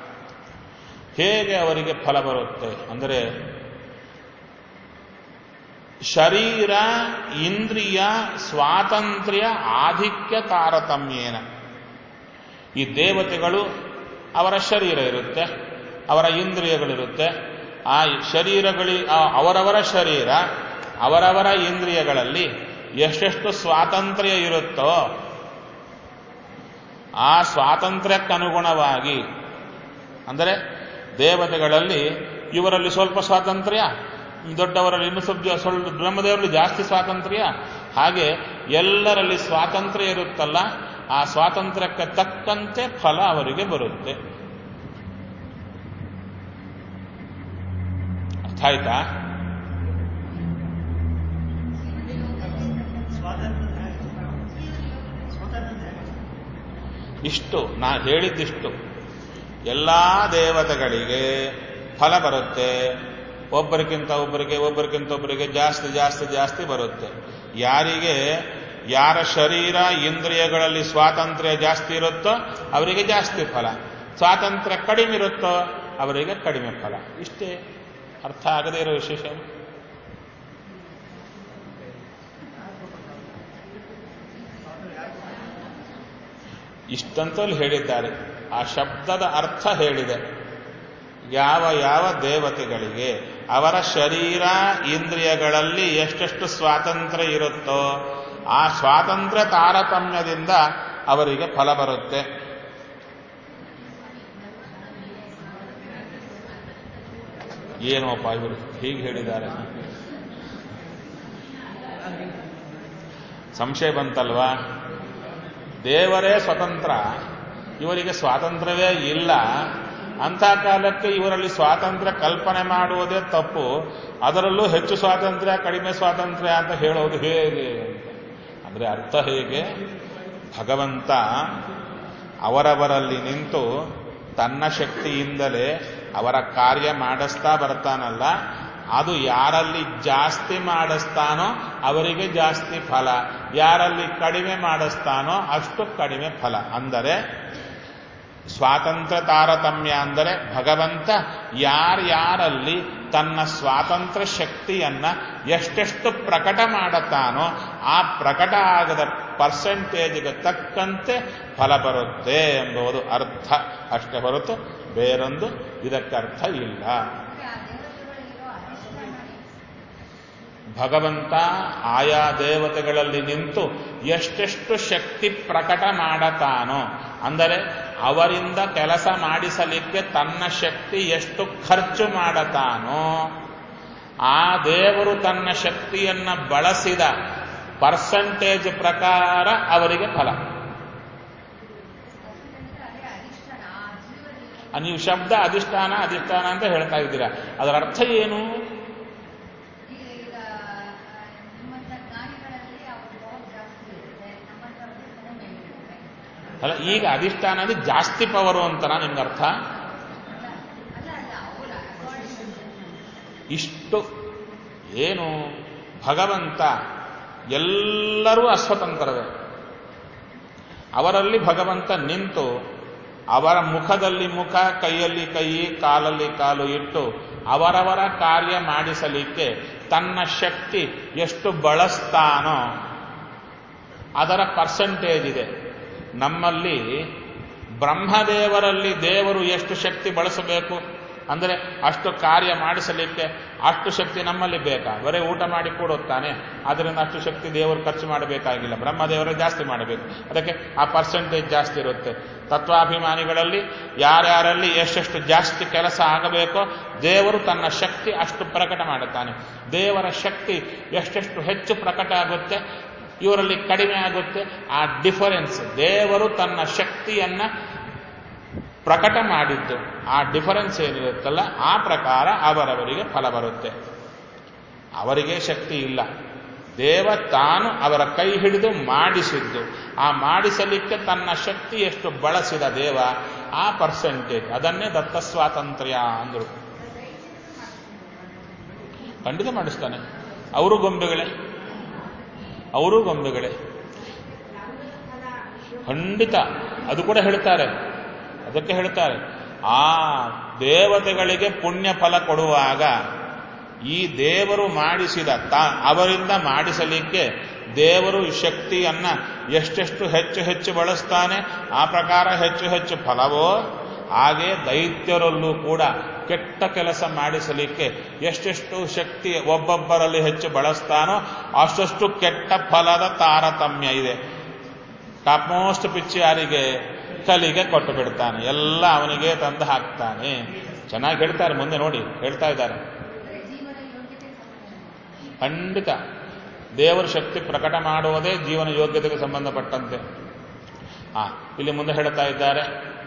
ಹೇಗೆ ಅವರಿಗೆ ಫಲ ಬರುತ್ತೆ ಅಂದರೆ ಶರೀರ ಇಂದ್ರಿಯ ಸ್ವಾತಂತ್ರ್ಯ ಆಧಿಕ್ಯ ತಾರತಮ್ಯೇನ ಈ ದೇವತೆಗಳು ಅವರ ಶರೀರ ಇರುತ್ತೆ ಅವರ ಇಂದ್ರಿಯಗಳಿರುತ್ತೆ ಆ ಶರೀರಗಳಿ ಅವರವರ ಶರೀರ ಅವರವರ ಇಂದ್ರಿಯಗಳಲ್ಲಿ ಎಷ್ಟೆಷ್ಟು ಸ್ವಾತಂತ್ರ್ಯ ಇರುತ್ತೋ ಆ ಸ್ವಾತಂತ್ರ್ಯಕ್ಕನುಗುಣವಾಗಿ ಅಂದರೆ ದೇವತೆಗಳಲ್ಲಿ ಇವರಲ್ಲಿ ಸ್ವಲ್ಪ ಸ್ವಾತಂತ್ರ್ಯ ದೊಡ್ಡವರಲ್ಲಿ ಇನ್ನು ಸ್ವಲ್ಪ ಸ್ವಲ್ಪ ಬ್ರಹ್ಮದೇವರಲ್ಲಿ ಜಾಸ್ತಿ ಸ್ವಾತಂತ್ರ್ಯ ಹಾಗೆ ಎಲ್ಲರಲ್ಲಿ ಸ್ವಾತಂತ್ರ್ಯ ಇರುತ್ತಲ್ಲ ಆ ಸ್ವಾತಂತ್ರ್ಯಕ್ಕೆ ತಕ್ಕಂತೆ ಫಲ ಅವರಿಗೆ ಬರುತ್ತೆ ಅರ್ಥ ಆಯ್ತಾ ಇಷ್ಟು ನಾ ಹೇಳಿದ್ದಿಷ್ಟು ಎಲ್ಲ ದೇವತೆಗಳಿಗೆ ಫಲ ಬರುತ್ತೆ ಒಬ್ಬರಿಗಿಂತ ಒಬ್ಬರಿಗೆ ಒಬ್ಬರಿಗಿಂತ ಒಬ್ಬರಿಗೆ ಜಾಸ್ತಿ ಜಾಸ್ತಿ ಜಾಸ್ತಿ ಬರುತ್ತೆ ಯಾರಿಗೆ ಯಾರ ಶರೀರ ಇಂದ್ರಿಯಗಳಲ್ಲಿ ಸ್ವಾತಂತ್ರ್ಯ ಜಾಸ್ತಿ ಇರುತ್ತೋ ಅವರಿಗೆ ಜಾಸ್ತಿ ಫಲ ಸ್ವಾತಂತ್ರ್ಯ ಕಡಿಮೆ ಇರುತ್ತೋ ಅವರಿಗೆ ಕಡಿಮೆ ಫಲ ಇಷ್ಟೇ ಅರ್ಥ ಆಗದೇ ಇರೋ ವಿಶೇಷ ಏನು? ಇಷ್ಟಂತಲ್ಲಿ ಹೇಳಿದ್ದಾರೆ ಆ ಶಬ್ದದ ಅರ್ಥ ಹೇಳಿದೆ ಯಾವ ಯಾವ ದೇವತೆಗಳಿಗೆ ಅವರ ಶರೀರ ಇಂದ್ರಿಯಗಳಲ್ಲಿ ಎಷ್ಟೆಷ್ಟು ಸ್ವಾತಂತ್ರ್ಯ ಇರುತ್ತೋ ಆ ಸ್ವಾತಂತ್ರ್ಯ ತಾರತಮ್ಯದಿಂದ ಅವರಿಗೆ ಫಲ ಬರುತ್ತೆ ಏನೋಪ್ಪ ಇವರು ಹೀಗೆ ಹೇಳಿದ್ದಾರೆ ಸಂಶಯ ಬಂತಲ್ವಾ ದೇವರೇ ಸ್ವತಂತ್ರ ಇವರಿಗೆ ಸ್ವಾತಂತ್ರ್ಯವೇ ಇಲ್ಲ ಅಂಥ ಕಾಲಕ್ಕೆ ಇವರಲ್ಲಿ ಸ್ವಾತಂತ್ರ್ಯ ಕಲ್ಪನೆ ಮಾಡುವುದೇ ತಪ್ಪು ಅದರಲ್ಲೂ ಹೆಚ್ಚು ಸ್ವಾತಂತ್ರ್ಯ ಕಡಿಮೆ ಸ್ವಾತಂತ್ರ್ಯ ಅಂತ ಹೇಳೋದು ಹೇಗೆ ಅಂದರೆ ಅರ್ಥ ಹೇಗೆ ಭಗವಂತ ಅವರವರಲ್ಲಿ ನಿಂತು ತನ್ನ ಶಕ್ತಿಯಿಂದಲೇ ಅವರ ಕಾರ್ಯ ಮಾಡಿಸ್ತಾ ಬರ್ತಾನಲ್ಲ ಅದು ಯಾರಲ್ಲಿ ಜಾಸ್ತಿ ಮಾಡಿಸ್ತಾನೋ ಅವರಿಗೆ ಜಾಸ್ತಿ ಫಲ ಯಾರಲ್ಲಿ ಕಡಿಮೆ ಮಾಡಿಸ್ತಾನೋ ಅಷ್ಟು ಕಡಿಮೆ ಫಲ ಅಂದರೆ ಸ್ವಾತಂತ್ರ್ಯ ತಾರತಮ್ಯ ಅಂದರೆ ಭಗವಂತ ಯಾರ್ಯಾರಲ್ಲಿ ತನ್ನ ಸ್ವಾತಂತ್ರ್ಯ ಶಕ್ತಿಯನ್ನ ಎಷ್ಟೆಷ್ಟು ಪ್ರಕಟ ಮಾಡುತ್ತಾನೋ ಆ ಪ್ರಕಟ ಆಗದ ಪರ್ಸೆಂಟೇಜ್ಗೆ ತಕ್ಕಂತೆ ಫಲ ಬರುತ್ತೆ ಎಂಬುದು ಅರ್ಥ ಅಷ್ಟೇ ಹೊರತು ಬೇರೊಂದು ಇದಕ್ಕೆ ಅರ್ಥ ಇಲ್ಲ ಭಗವಂತ ಆಯಾ ದೇವತೆಗಳಲ್ಲಿ ನಿಂತು ಎಷ್ಟೆಷ್ಟು ಶಕ್ತಿ ಪ್ರಕಟ ಮಾಡತಾನೋ ಅಂದರೆ ಅವರಿಂದ ಕೆಲಸ ಮಾಡಿಸಲಿಕ್ಕೆ ತನ್ನ ಶಕ್ತಿ ಎಷ್ಟು ಖರ್ಚು ಮಾಡತಾನೋ ಆ ದೇವರು ತನ್ನ ಶಕ್ತಿಯನ್ನ ಬಳಸಿದ ಪರ್ಸಂಟೇಜ್ ಪ್ರಕಾರ ಅವರಿಗೆ ಫಲ ನೀವು ಶಬ್ದ ಅಧಿಷ್ಠಾನ ಅಧಿಷ್ಠಾನ ಅಂತ ಹೇಳ್ತಾ ಇದ್ದೀರಾ ಅದರ ಅರ್ಥ ಏನು ಅಲ್ಲ ಈಗ ಅಧಿಷ್ಠಾನ ಅಂದ್ರೆ ಜಾಸ್ತಿ ಪವರು ಅಂತನಾ ನಿಮ್ಗೆ ಅರ್ಥ ಇಷ್ಟು ಏನು ಭಗವಂತ ಎಲ್ಲರೂ ಅಸ್ವತಂತ್ರವೇ ಅವರಲ್ಲಿ ಭಗವಂತ ನಿಂತು ಅವರ ಮುಖದಲ್ಲಿ ಮುಖ ಕೈಯಲ್ಲಿ ಕೈ ಕಾಲಲ್ಲಿ ಕಾಲು ಇಟ್ಟು ಅವರವರ ಕಾರ್ಯ ಮಾಡಿಸಲಿಕ್ಕೆ ತನ್ನ ಶಕ್ತಿ ಎಷ್ಟು ಬಳಸ್ತಾನೋ ಅದರ ಪರ್ಸೆಂಟೇಜ್ ಇದೆ ನಮ್ಮಲ್ಲಿ ಬ್ರಹ್ಮದೇವರಲ್ಲಿ ದೇವರು ಎಷ್ಟು ಶಕ್ತಿ ಬಳಸಬೇಕು ಅಂದರೆ ಅಷ್ಟು ಕಾರ್ಯ ಮಾಡಿಸಲಿಕ್ಕೆ ಅಷ್ಟು ಶಕ್ತಿ ನಮ್ಮಲ್ಲಿ ಬೇಕಾ ಬರೀ ಊಟ ಮಾಡಿ ಕೊಡುತ್ತಾನೆ ಅದರಿಂದ ಅಷ್ಟು ಶಕ್ತಿ ದೇವರು ಖರ್ಚು ಮಾಡಬೇಕಾಗಿಲ್ಲ ಬ್ರಹ್ಮದೇವರೇ ಜಾಸ್ತಿ ಮಾಡಬೇಕು ಅದಕ್ಕೆ ಆ ಪರ್ಸೆಂಟೇಜ್ ಜಾಸ್ತಿ ಇರುತ್ತೆ ತತ್ವಾಭಿಮಾನಿಗಳಲ್ಲಿ ಯಾರ್ಯಾರಲ್ಲಿ ಎಷ್ಟೆಷ್ಟು ಜಾಸ್ತಿ ಕೆಲಸ ಆಗಬೇಕೋ ದೇವರು ತನ್ನ ಶಕ್ತಿ ಅಷ್ಟು ಪ್ರಕಟ ಮಾಡುತ್ತಾನೆ ದೇವರ ಶಕ್ತಿ ಎಷ್ಟೆಷ್ಟು ಹೆಚ್ಚು ಪ್ರಕಟ ಆಗುತ್ತೆ ಇವರಲ್ಲಿ ಕಡಿಮೆ ಆಗುತ್ತೆ ಆ ಡಿಫರೆನ್ಸ್ ದೇವರು ತನ್ನ ಶಕ್ತಿಯನ್ನ ಪ್ರಕಟ ಮಾಡಿದ್ದು ಆ ಡಿಫರೆನ್ಸ್ ಏನಿರುತ್ತಲ್ಲ ಆ ಪ್ರಕಾರ ಅವರವರಿಗೆ ಫಲ ಬರುತ್ತೆ ಅವರಿಗೆ ಶಕ್ತಿ ಇಲ್ಲ ದೇವ ತಾನು ಅವರ ಕೈ ಹಿಡಿದು ಮಾಡಿಸಿದ್ದು ಆ ಮಾಡಿಸಲಿಕ್ಕೆ ತನ್ನ ಶಕ್ತಿ ಎಷ್ಟು ಬಳಸಿದ ದೇವ ಆ ಪರ್ಸೆಂಟೇಜ್ ಅದನ್ನೇ ದತ್ತ ಸ್ವಾತಂತ್ರ್ಯ ಅಂದರು ಖಂಡಿತ ಮಾಡಿಸ್ತಾನೆ ಅವರು ಗೊಂಬೆಗಳೇ ಅವರು ಗೊಂಬೆಗಳೇ ಖಂಡಿತ ಅದು ಕೂಡ ಹೇಳ್ತಾರೆ ಅದಕ್ಕೆ ಹೇಳ್ತಾರೆ ಆ ದೇವತೆಗಳಿಗೆ ಪುಣ್ಯ ಫಲ ಕೊಡುವಾಗ ಈ ದೇವರು ಮಾಡಿಸಿದ ತಾ ಅವರಿಂದ ಮಾಡಿಸಲಿಕ್ಕೆ ದೇವರು ಶಕ್ತಿಯನ್ನ ಎಷ್ಟೆಷ್ಟು ಹೆಚ್ಚು ಹೆಚ್ಚು ಬಳಸ್ತಾನೆ ಆ ಪ್ರಕಾರ ಹೆಚ್ಚು ಹೆಚ್ಚು ಫಲವೋ ಹಾಗೆ ದೈತ್ಯರಲ್ಲೂ ಕೂಡ ಕೆಟ್ಟ ಕೆಲಸ ಮಾಡಿಸಲಿಕ್ಕೆ ಎಷ್ಟೆಷ್ಟು ಶಕ್ತಿ ಒಬ್ಬೊಬ್ಬರಲ್ಲಿ ಹೆಚ್ಚು ಬಳಸ್ತಾನೋ ಅಷ್ಟಷ್ಟು ಕೆಟ್ಟ ಫಲದ ತಾರತಮ್ಯ ಇದೆ ಟಾಪ್ ಮೋಸ್ಟ್ ಪಿಚ್ ಯಾರಿಗೆ ಕಲಿಗೆ ಕೊಟ್ಟು ಬಿಡ್ತಾನೆ ಎಲ್ಲ ಅವನಿಗೆ ತಂದು ಹಾಕ್ತಾನೆ ಚೆನ್ನಾಗಿ ಹೇಳ್ತಾರೆ ಮುಂದೆ ನೋಡಿ ಹೇಳ್ತಾ ಇದ್ದಾರೆ ಖಂಡಿತ ದೇವರ ಶಕ್ತಿ ಪ್ರಕಟ ಮಾಡುವುದೇ ಜೀವನ ಯೋಗ್ಯತೆಗೆ ಸಂಬಂಧಪಟ್ಟಂತೆ ಆ ಇಲ್ಲಿ ಮುಂದೆ ಹೇಳ್ತಾ ಇದ್ದಾರೆ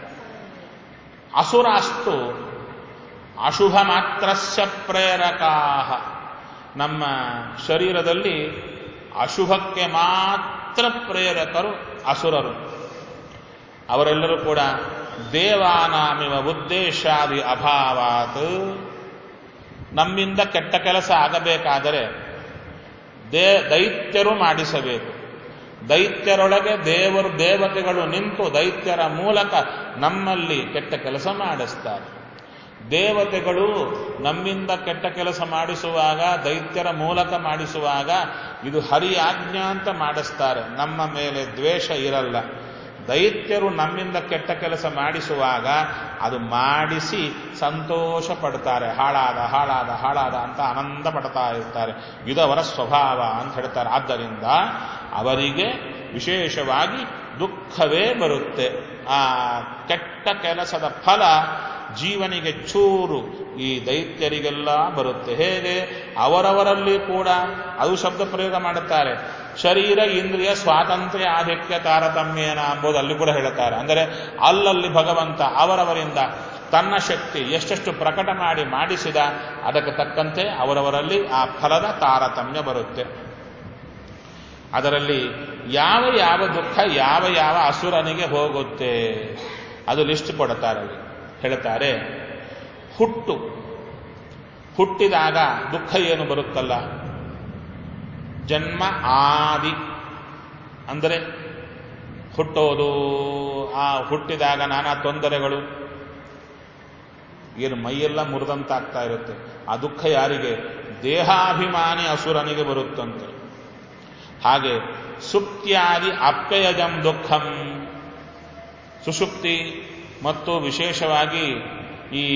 ಅಸುರಾಸ್ತು ಅಶುಭ ಮಾತ್ರಸ್ಯ ಪ್ರೇರಕಾಹ ನಮ್ಮ ಶರೀರದಲ್ಲಿ ಅಶುಭಕ್ಕೆ ಮಾತ್ರ ಪ್ರೇರಕರು ಅಸುರರು ಅವರೆಲ್ಲರೂ ಕೂಡ ದೇವಾನಾಮಿವ ಉದ್ದೇಶಾದಿ ಅಭಾವಾತ್ ನಮ್ಮಿಂದ ಕೆಟ್ಟ ಕೆಲಸ ಆಗಬೇಕಾದರೆ ದೇ ದೈತ್ಯರು ಮಾಡಿಸಬೇಕು ದೈತ್ಯರೊಳಗೆ ದೇವರು ದೇವತೆಗಳು ನಿಂತು ದೈತ್ಯರ ಮೂಲಕ ನಮ್ಮಲ್ಲಿ ಕೆಟ್ಟ ಕೆಲಸ ಮಾಡಿಸ್ತಾರೆ ದೇವತೆಗಳು ನಮ್ಮಿಂದ ಕೆಟ್ಟ ಕೆಲಸ ಮಾಡಿಸುವಾಗ ದೈತ್ಯರ ಮೂಲಕ ಮಾಡಿಸುವಾಗ ಇದು ಹರಿಯಾಜ್ಞಾ ಅಂತ ಮಾಡಿಸ್ತಾರೆ ನಮ್ಮ ಮೇಲೆ ದ್ವೇಷ ಇರಲ್ಲ ದೈತ್ಯರು ನಮ್ಮಿಂದ ಕೆಟ್ಟ ಕೆಲಸ ಮಾಡಿಸುವಾಗ ಅದು ಮಾಡಿಸಿ ಸಂತೋಷ ಪಡ್ತಾರೆ ಹಾಳಾದ ಹಾಳಾದ ಹಾಳಾದ ಅಂತ ಆನಂದ ಪಡ್ತಾ ಇರ್ತಾರೆ ಇದು ಅವರ ಸ್ವಭಾವ ಅಂತ ಹೇಳ್ತಾರೆ ಆದ್ದರಿಂದ ಅವರಿಗೆ ವಿಶೇಷವಾಗಿ ದುಃಖವೇ ಬರುತ್ತೆ ಆ ಕೆಟ್ಟ ಕೆಲಸದ ಫಲ ಜೀವನಿಗೆ ಚೂರು ಈ ದೈತ್ಯರಿಗೆಲ್ಲ ಬರುತ್ತೆ ಹೇಗೆ ಅವರವರಲ್ಲಿ ಕೂಡ ಅದು ಶಬ್ದ ಪ್ರಯೋಗ ಮಾಡುತ್ತಾರೆ ಶರೀರ ಇಂದ್ರಿಯ ಸ್ವಾತಂತ್ರ್ಯ ಆಧಿಕ್ಯ ತಾರತಮ್ಯನ ಎಂಬುದು ಅಲ್ಲಿ ಕೂಡ ಹೇಳುತ್ತಾರೆ ಅಂದರೆ ಅಲ್ಲಲ್ಲಿ ಭಗವಂತ ಅವರವರಿಂದ ತನ್ನ ಶಕ್ತಿ ಎಷ್ಟೆಷ್ಟು ಪ್ರಕಟ ಮಾಡಿ ಮಾಡಿಸಿದ ಅದಕ್ಕೆ ತಕ್ಕಂತೆ ಅವರವರಲ್ಲಿ ಆ ಫಲದ ತಾರತಮ್ಯ ಬರುತ್ತೆ ಅದರಲ್ಲಿ ಯಾವ ಯಾವ ದುಃಖ ಯಾವ ಯಾವ ಅಸುರನಿಗೆ ಹೋಗುತ್ತೆ ಅದು ಲಿಸ್ಟ್ ಕೊಡುತ್ತಾರೆ ಅಲ್ಲಿ ಹೇಳ್ತಾರೆ ಹುಟ್ಟು ಹುಟ್ಟಿದಾಗ ದುಃಖ ಏನು ಬರುತ್ತಲ್ಲ ಜನ್ಮ ಆದಿ ಅಂದರೆ ಹುಟ್ಟೋದು ಆ ಹುಟ್ಟಿದಾಗ ನಾನಾ ತೊಂದರೆಗಳು ಏನು ಮೈಯೆಲ್ಲ ಮುರಿದಂತಾಗ್ತಾ ಇರುತ್ತೆ ಆ ದುಃಖ ಯಾರಿಗೆ ದೇಹಾಭಿಮಾನಿ ಅಸುರನಿಗೆ ಬರುತ್ತಂತೆ ಹಾಗೆ ಸುಪ್ತ್ಯಾದಿ ಅಪ್ಯಯಜಂ ದುಃಖಂ ಸುಷುಪ್ತಿ ಮತ್ತು ವಿಶೇಷವಾಗಿ ಈ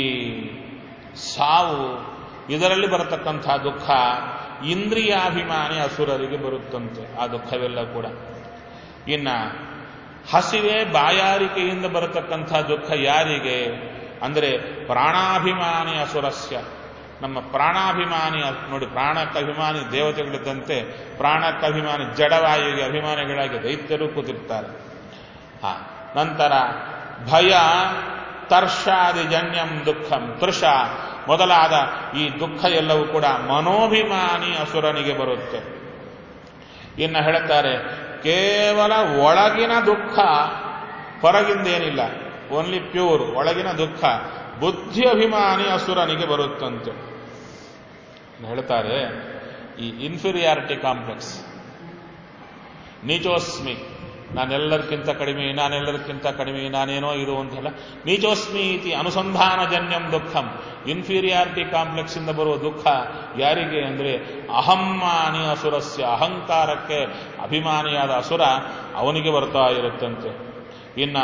ಸಾವು ಇದರಲ್ಲಿ ಬರತಕ್ಕಂಥ ದುಃಖ ಇಂದ್ರಿಯಾಭಿಮಾನಿ ಅಸುರರಿಗೆ ಬರುತ್ತಂತೆ ಆ ದುಃಖವೆಲ್ಲ ಕೂಡ ಇನ್ನ ಹಸಿವೆ ಬಾಯಾರಿಕೆಯಿಂದ ಬರತಕ್ಕಂಥ ದುಃಖ ಯಾರಿಗೆ ಅಂದರೆ ಪ್ರಾಣಾಭಿಮಾನಿ ಅಸುರಸ್ಯ ನಮ್ಮ ಪ್ರಾಣಾಭಿಮಾನಿ ನೋಡಿ ಪ್ರಾಣಕ್ಕಭಿಮಾನಿ ದೇವತೆಗಳಿದ್ದಂತೆ ಪ್ರಾಣಕ್ಕಭಿಮಾನಿ ಜಡವಾಯುಗೆ ಅಭಿಮಾನಿಗಳಾಗಿ ದೈತ್ಯರು ಕೂತಿರ್ತಾರೆ ಹಾ ನಂತರ ಭಯ ತರ್ಷಾದಿಜನ್ಯಂ ದುಃಖಂ ತೃಷ ಮೊದಲಾದ ಈ ದುಃಖ ಎಲ್ಲವೂ ಕೂಡ ಮನೋಭಿಮಾನಿ ಅಸುರನಿಗೆ ಬರುತ್ತೆ ಇನ್ನು ಹೇಳ್ತಾರೆ ಕೇವಲ ಒಳಗಿನ ದುಃಖ ಹೊರಗಿಂದೇನಿಲ್ಲ ಓನ್ಲಿ ಪ್ಯೂರ್ ಒಳಗಿನ ದುಃಖ ಬುದ್ಧಿ ಅಭಿಮಾನಿ ಅಸುರನಿಗೆ ಬರುತ್ತಂತೆ ಹೇಳ್ತಾರೆ ಈ ಇನ್ಫೀರಿಯಾರಿಟಿ ಕಾಂಪ್ಲೆಕ್ಸ್ ನೀಚೋಸ್ಮಿ ನಾನೆಲ್ಲರಿಗಿಂತ ಕಡಿಮೆ ನಾನೆಲ್ಲರಿಗಿಂತ ಕಡಿಮೆ ನಾನೇನೋ ಇದು ಅಂತಲ್ಲ ನೀಚೋಸ್ಮಿ ಇತಿ ಅನುಸಂಧಾನಜನ್ಯಂ ದುಃಖಂ ಇನ್ಫೀರಿಯಾರಿಟಿ ಕಾಂಪ್ಲೆಕ್ಸ್ ಇಂದ ಬರುವ ದುಃಖ ಯಾರಿಗೆ ಅಂದರೆ ಅಹಮ್ಮಾನಿ ಅಸುರಸ್ಯ ಅಹಂಕಾರಕ್ಕೆ ಅಭಿಮಾನಿಯಾದ ಅಸುರ ಅವನಿಗೆ ಬರ್ತಾ ಇರುತ್ತಂತೆ ಇನ್ನ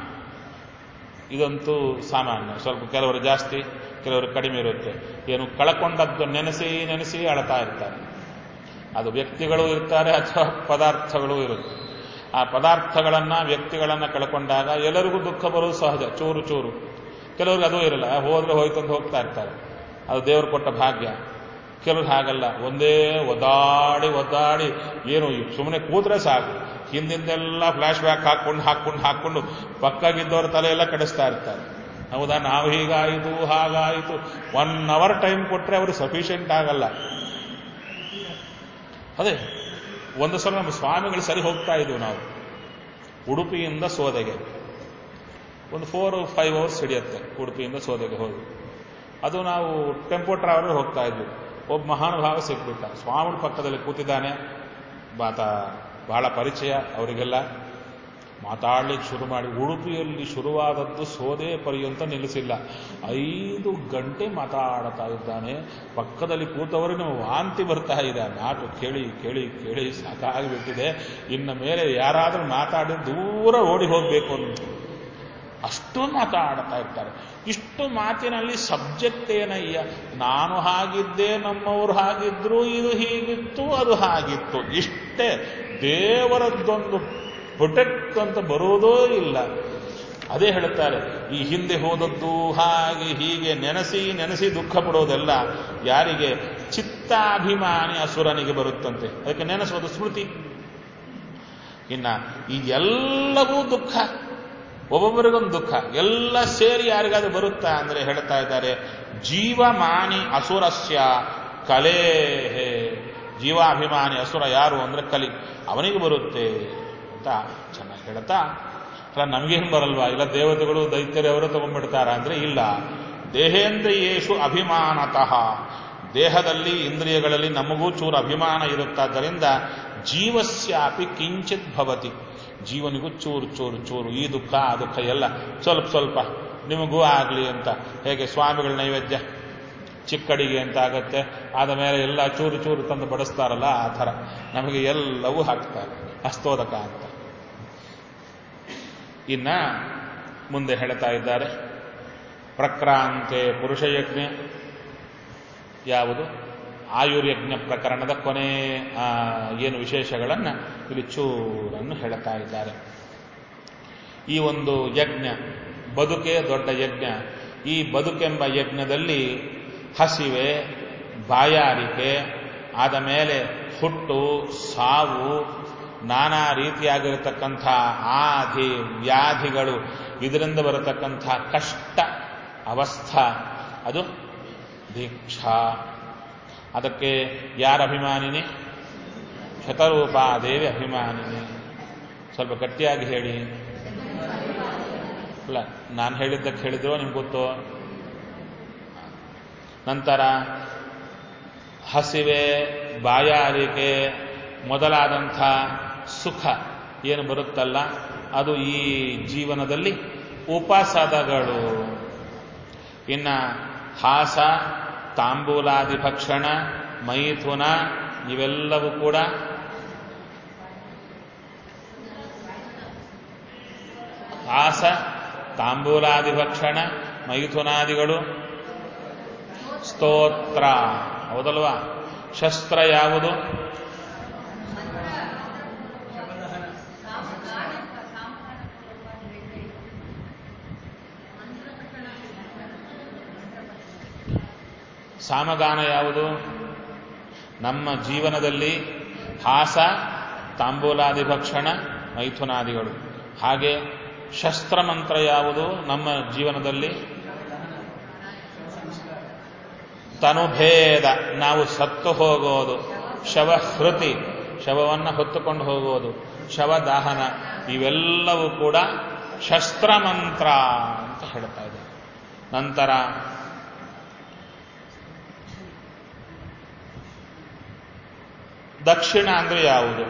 ಇದಂತೂ ಸಾಮಾನ್ಯ ಸ್ವಲ್ಪ ಕೆಲವರು ಜಾಸ್ತಿ ಕೆಲವರು ಕಡಿಮೆ ಇರುತ್ತೆ ಏನು ಕಳಕೊಂಡದ್ದು ನೆನೆಸಿ ನೆನೆಸಿ ಅಳತಾ ಇರ್ತಾರೆ ಅದು ವ್ಯಕ್ತಿಗಳು ಇರ್ತಾರೆ ಅಥವಾ ಪದಾರ್ಥಗಳು ಇರುತ್ತೆ ಆ ಪದಾರ್ಥಗಳನ್ನ ವ್ಯಕ್ತಿಗಳನ್ನ ಕಳ್ಕೊಂಡಾಗ ಎಲ್ಲರಿಗೂ ದುಃಖ ಬರೋದು ಸಹಜ ಚೂರು ಚೂರು ಕೆಲವ್ರಿಗೆ ಅದು ಇರಲ್ಲ ಹೋದ್ರೆ ಹೋಯ್ತು ಅಂತ ಹೋಗ್ತಾ ಇರ್ತಾರೆ ಅದು ದೇವರು ಕೊಟ್ಟ ಭಾಗ್ಯ ಕೆಲವ್ರು ಹಾಗಲ್ಲ ಒಂದೇ ಒದ್ದಾಡಿ ಒದ್ದಾಡಿ ಏನು ಸುಮ್ಮನೆ ಕೂತ್ರೆ ಸಾಕು ಹಿಂದಿಂದೆಲ್ಲ ಫ್ಲಾಶ್ ಬ್ಯಾಕ್ ಹಾಕೊಂಡು ಹಾಕೊಂಡು ಹಾಕೊಂಡು ಪಕ್ಕಾಗಿದ್ದವ್ರ ತಲೆ ಎಲ್ಲ ಕೆಡಿಸ್ತಾ ಇರ್ತಾರೆ ಹೌದಾ ನಾವು ಹೀಗಾಯಿತು ಹಾಗಾಯಿತು ಒನ್ ಅವರ್ ಟೈಮ್ ಕೊಟ್ಟರೆ ಅವರು ಸಫಿಷಿಯೆಂಟ್ ಆಗಲ್ಲ ಅದೇ ಒಂದು ಸಲ ನಮ್ಮ ಸ್ವಾಮಿಗಳು ಸರಿ ಹೋಗ್ತಾ ಇದ್ವು ನಾವು ಉಡುಪಿಯಿಂದ ಸೋದೆಗೆ ಒಂದು ಫೋರ್ ಫೈವ್ ಅವರ್ಸ್ ಹಿಡಿಯುತ್ತೆ ಉಡುಪಿಯಿಂದ ಸೋದೆಗೆ ಹೋಗಿ ಅದು ನಾವು ಟೆಂಪೋ ಟ್ರಾವೆಲ್ ಹೋಗ್ತಾ ಇದ್ವಿ ಒಬ್ಬ ಮಹಾನುಭಾವ ಸಿಕ್ಬಿಟ್ಟ ಸ್ವಾಮಿ ಪಕ್ಕದಲ್ಲಿ ಕೂತಿದ್ದಾನೆ ಬಾತ ಬಹಳ ಪರಿಚಯ ಅವರಿಗೆಲ್ಲ ಮಾತಾಡ್ಲಿಕ್ಕೆ ಶುರು ಮಾಡಿ ಉಡುಪಿಯಲ್ಲಿ ಶುರುವಾದದ್ದು ಸೋದೆ ಪರ್ಯಂತ ನಿಲ್ಲಿಸಿಲ್ಲ ಐದು ಗಂಟೆ ಮಾತಾಡ್ತಾ ಇದ್ದಾನೆ ಪಕ್ಕದಲ್ಲಿ ಕೂತವರಿಗೆ ವಾಂತಿ ಬರ್ತಾ ಇದೆ ಮಾತು ಕೇಳಿ ಕೇಳಿ ಕೇಳಿ ಸಾಕಾಗಿಬಿಟ್ಟಿದೆ ಇನ್ನು ಮೇಲೆ ಯಾರಾದರೂ ಮಾತಾಡಿ ದೂರ ಓಡಿ ಹೋಗಬೇಕು ಅಂತ ಅಷ್ಟು ಮಾತಾಡ್ತಾ ಇರ್ತಾರೆ ಇಷ್ಟು ಮಾತಿನಲ್ಲಿ ಸಬ್ಜೆಕ್ಟ್ ಏನಯ್ಯ ನಾನು ಹಾಗಿದ್ದೆ ನಮ್ಮವ್ರು ಹಾಗಿದ್ರು ಇದು ಹೀಗಿತ್ತು ಅದು ಹಾಗಿತ್ತು ಇಷ್ಟೇ ದೇವರದ್ದೊಂದು ಪ್ರೊಟೆಕ್ಟ್ ಅಂತ ಬರೋದೋ ಇಲ್ಲ ಅದೇ ಹೇಳ್ತಾರೆ ಈ ಹಿಂದೆ ಹೋದದ್ದು ಹಾಗೆ ಹೀಗೆ ನೆನೆಸಿ ನೆನೆಸಿ ದುಃಖ ಪಡೋದೆಲ್ಲ ಯಾರಿಗೆ ಚಿತ್ತಾಭಿಮಾನಿ ಅಸುರನಿಗೆ ಬರುತ್ತಂತೆ ಅದಕ್ಕೆ ನೆನೆಸೋದು ಸ್ಮೃತಿ ಇನ್ನ ಈ ಎಲ್ಲವೂ ದುಃಖ ಒಬ್ಬೊಬ್ಬರಿಗೊಂದು ದುಃಖ ಎಲ್ಲ ಸೇರಿ ಯಾರಿಗಾದ್ರೂ ಬರುತ್ತಾ ಅಂದ್ರೆ ಹೇಳ್ತಾ ಇದ್ದಾರೆ ಜೀವಮಾನಿ ಅಸುರಸ್ಯ ಕಲೇಹೆ ಜೀವಾಭಿಮಾನಿ ಅಸುರ ಯಾರು ಅಂದ್ರೆ ಕಲಿ ಅವನಿಗೆ ಬರುತ್ತೆ ಅಂತ ಚೆನ್ನಾಗಿ ಹೇಳ್ತಾ ಅಲ್ಲ ನಮಗೇನು ಬರಲ್ವಾ ಇಲ್ಲ ದೇವತೆಗಳು ದೈತ್ಯರು ಅವರು ತಗೊಂಡ್ಬಿಡ್ತಾರ ಅಂದ್ರೆ ಇಲ್ಲ ದೇಹೇಂದ್ರಿಯೇಶು ಅಭಿಮಾನತಃ ದೇಹದಲ್ಲಿ ಇಂದ್ರಿಯಗಳಲ್ಲಿ ನಮಗೂ ಚೂರು ಅಭಿಮಾನ ಇರುತ್ತಾದ್ದರಿಂದ ಜೀವಸ್ಯಾಪಿ ಕಿಂಚಿತ್ ಭವತಿ ಜೀವನಿಗೂ ಚೂರು ಚೂರು ಚೂರು ಈ ದುಃಖ ಆ ದುಃಖ ಎಲ್ಲ ಸ್ವಲ್ಪ ಸ್ವಲ್ಪ ನಿಮಗೂ ಆಗಲಿ ಅಂತ ಹೇಗೆ ಸ್ವಾಮಿಗಳ ನೈವೇದ್ಯ ಚಿಕ್ಕಡಿಗೆ ಅಂತ ಆಗತ್ತೆ ಆದ ಮೇಲೆ ಎಲ್ಲ ಚೂರು ಚೂರು ತಂದು ಬಡಿಸ್ತಾರಲ್ಲ ಆ ಥರ ನಮಗೆ ಎಲ್ಲವೂ ಹಾಕ್ತಾರೆ ಹಸ್ತೋದಕ ಅಂತ ಇನ್ನ ಮುಂದೆ ಹೇಳ್ತಾ ಇದ್ದಾರೆ ಪ್ರಕ್ರಾಂತೆ ಪುರುಷಯಜ್ಞ ಯಾವುದು ಆಯುರ್ಯಜ್ಞ ಪ್ರಕರಣದ ಕೊನೆ ಆ, ಏನು ವಿಶೇಷಗಳನ್ನು ಇಲ್ಲಿ ಚೂರನ್ನು ಹೇಳ್ತಾ ಇದ್ದಾರೆ ಈ ಒಂದು ಯಜ್ಞ ಬದುಕೆ ದೊಡ್ಡ ಯಜ್ಞ ಈ ಬದುಕೆಂಬ ಯಜ್ಞದಲ್ಲಿ ಹಸಿವೆ ಬಾಯಾರಿಕೆ ಆದ ಮೇಲೆ ಹುಟ್ಟು ಸಾವು ನಾನಾ ರೀತಿಯಾಗಿರತಕ್ಕಂಥ ಆಧಿ ವ್ಯಾಧಿಗಳು ಇದರಿಂದ ಬರತಕ್ಕಂಥ ಕಷ್ಟ ಅವಸ್ಥಾ ಅದು ದೀಕ್ಷಾ ಅದಕ್ಕೆ ಯಾರ ಅಭಿಮಾನಿನಿ ಶತರೂಪಾದೇವಿ ಅಭಿಮಾನಿನಿ ಸ್ವಲ್ಪ ಗಟ್ಟಿಯಾಗಿ ಹೇಳಿ ಅಲ್ಲ ನಾನು ಹೇಳಿದ್ದಕ್ಕೆ ಹೇಳಿದ್ರು ನಿಮ್ಗೆ ಗೊತ್ತು ನಂತರ ಹಸಿವೆ ಬಾಯಾರಿಕೆ ಮೊದಲಾದಂಥ ಸುಖ ಏನು ಬರುತ್ತಲ್ಲ ಅದು ಈ ಜೀವನದಲ್ಲಿ ಉಪಸದಗಳು ಇನ್ನ ಹಾಸ ತಾಂಬೂಲಾದಿ ಭಕ್ಷಣ ಮೈಥುನ ಇವೆಲ್ಲವೂ ಕೂಡ ಹಾಸ ತಾಂಬೂಲಾದಿ ಭಕ್ಷಣ ಮೈಥುನಾದಿಗಳು ಸ್ತೋತ್ರ ಹೌದಲ್ವಾ ಶಸ್ತ್ರ ಯಾವುದು ಸಾಮಗಾನ ಯಾವುದು ನಮ್ಮ ಜೀವನದಲ್ಲಿ ಹಾಸ ತಾಂಬೂಲಾದಿ ಭಕ್ಷಣ ಮೈಥುನಾದಿಗಳು ಹಾಗೆ ಶಸ್ತ್ರಮಂತ್ರ ಯಾವುದು ನಮ್ಮ ಜೀವನದಲ್ಲಿ ತನುಭೇದ ನಾವು ಸತ್ತು ಹೋಗೋದು ಶವಹೃತಿ ಶವವನ್ನು ಹೊತ್ತುಕೊಂಡು ಹೋಗೋದು ಶವದಾಹನ ಇವೆಲ್ಲವೂ ಕೂಡ ಶಸ್ತ್ರಮಂತ್ರ ಅಂತ ಹೇಳ್ತಾ ಇದೆ ನಂತರ ದಕ್ಷಿಣ ಅಂದ್ರೆ ಯಾವುದು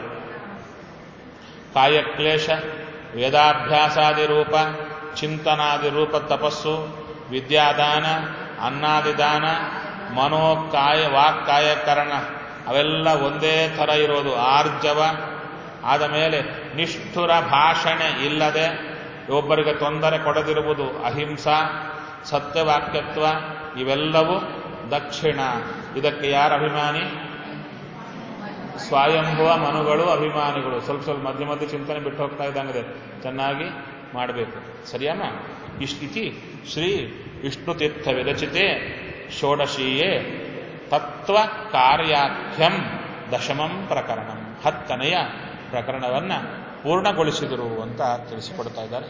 ಕಾಯಕ್ಲೇಶ ವೇದಾಭ್ಯಾಸಾದಿ ರೂಪ ಚಿಂತನಾದಿ ರೂಪ ತಪಸ್ಸು ವಿದ್ಯಾದಾನ ಅನ್ನಾದಿದಾನ ಮನೋಕಾಯ ವಾಕ್ಕಾಯಕರಣ ಅವೆಲ್ಲ ಒಂದೇ ಥರ ಇರೋದು ಆರ್ಜವ ಆದ ಮೇಲೆ ನಿಷ್ಠುರ ಭಾಷಣೆ ಇಲ್ಲದೆ ಒಬ್ಬರಿಗೆ ತೊಂದರೆ ಕೊಡದಿರುವುದು ಅಹಿಂಸಾ ಸತ್ಯವಾಕ್ಯತ್ವ ಇವೆಲ್ಲವೂ ದಕ್ಷಿಣ ಇದಕ್ಕೆ ಯಾರ ಅಭಿಮಾನಿ ಸ್ವಯಂಭುವ ಮನುಗಳು ಅಭಿಮಾನಿಗಳು ಸ್ವಲ್ಪ ಸ್ವಲ್ಪ ಮಧ್ಯ ಮಧ್ಯೆ ಚಿಂತನೆ ಬಿಟ್ಟು ಹೋಗ್ತಾ ಇದ್ದಂಗಿದೆ ಚೆನ್ನಾಗಿ ಮಾಡಬೇಕು ಸರಿಯಾನ ಇಷ್ಟಿತಿ ಶ್ರೀ ವಿಷ್ಣುತೀರ್ಥ ವಿರಚಿತೆ ಷೋಡಶೀಯೇ ತತ್ವ ಕಾರ್ಯಾಖ್ಯಂ ದಶಮಂ ಪ್ರಕರಣಂ ಹತ್ತನೆಯ ಪ್ರಕರಣವನ್ನ ಪೂರ್ಣಗೊಳಿಸಿದರು ಅಂತ ತಿಳಿಸಿಕೊಡ್ತಾ ಇದ್ದಾರೆ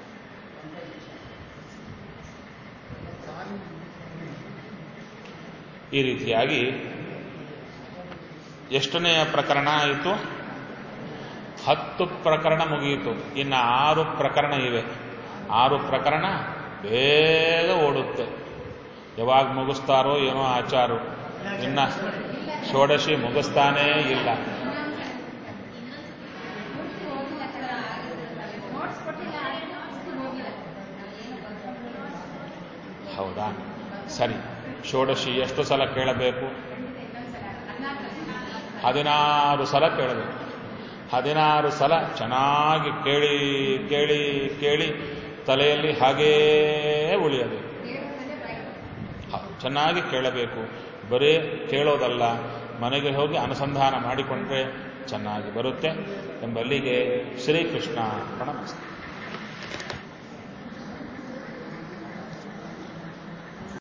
ಈ ರೀತಿಯಾಗಿ ಎಷ್ಟನೆಯ ಪ್ರಕರಣ ಆಯಿತು ಹತ್ತು ಪ್ರಕರಣ ಮುಗಿಯಿತು ಇನ್ನು ಆರು ಪ್ರಕರಣ ಇವೆ ಆರು ಪ್ರಕರಣ ಬೇಗ ಓಡುತ್ತೆ ಯಾವಾಗ ಮುಗಿಸ್ತಾರೋ ಏನೋ ಆಚಾರು ಇನ್ನ ಷೋಡಶಿ ಮುಗಿಸ್ತಾನೇ ಇಲ್ಲ ಹೌದಾ ಸರಿ ಷೋಡಶಿ ಎಷ್ಟು ಸಲ ಕೇಳಬೇಕು ಹದಿನಾರು ಸಲ ಕೇಳಬೇಕು ಹದಿನಾರು ಸಲ ಚೆನ್ನಾಗಿ ಕೇಳಿ ಕೇಳಿ ಕೇಳಿ ತಲೆಯಲ್ಲಿ ಹಾಗೇ ಉಳಿಯಬೇಕು ಹ, ಚೆನ್ನಾಗಿ ಕೇಳಬೇಕು ಬರೀ ಕೇಳೋದಲ್ಲ ಮನೆಗೆ ಹೋಗಿ ಅನುಸಂಧಾನ ಮಾಡಿಕೊಂಡ್ರೆ ಚೆನ್ನಾಗಿ ಬರುತ್ತೆ ಎಂಬಲ್ಲಿಗೆ ಶ್ರೀಕೃಷ್ಣ ಪ್ರಣಮಸ್ತೆ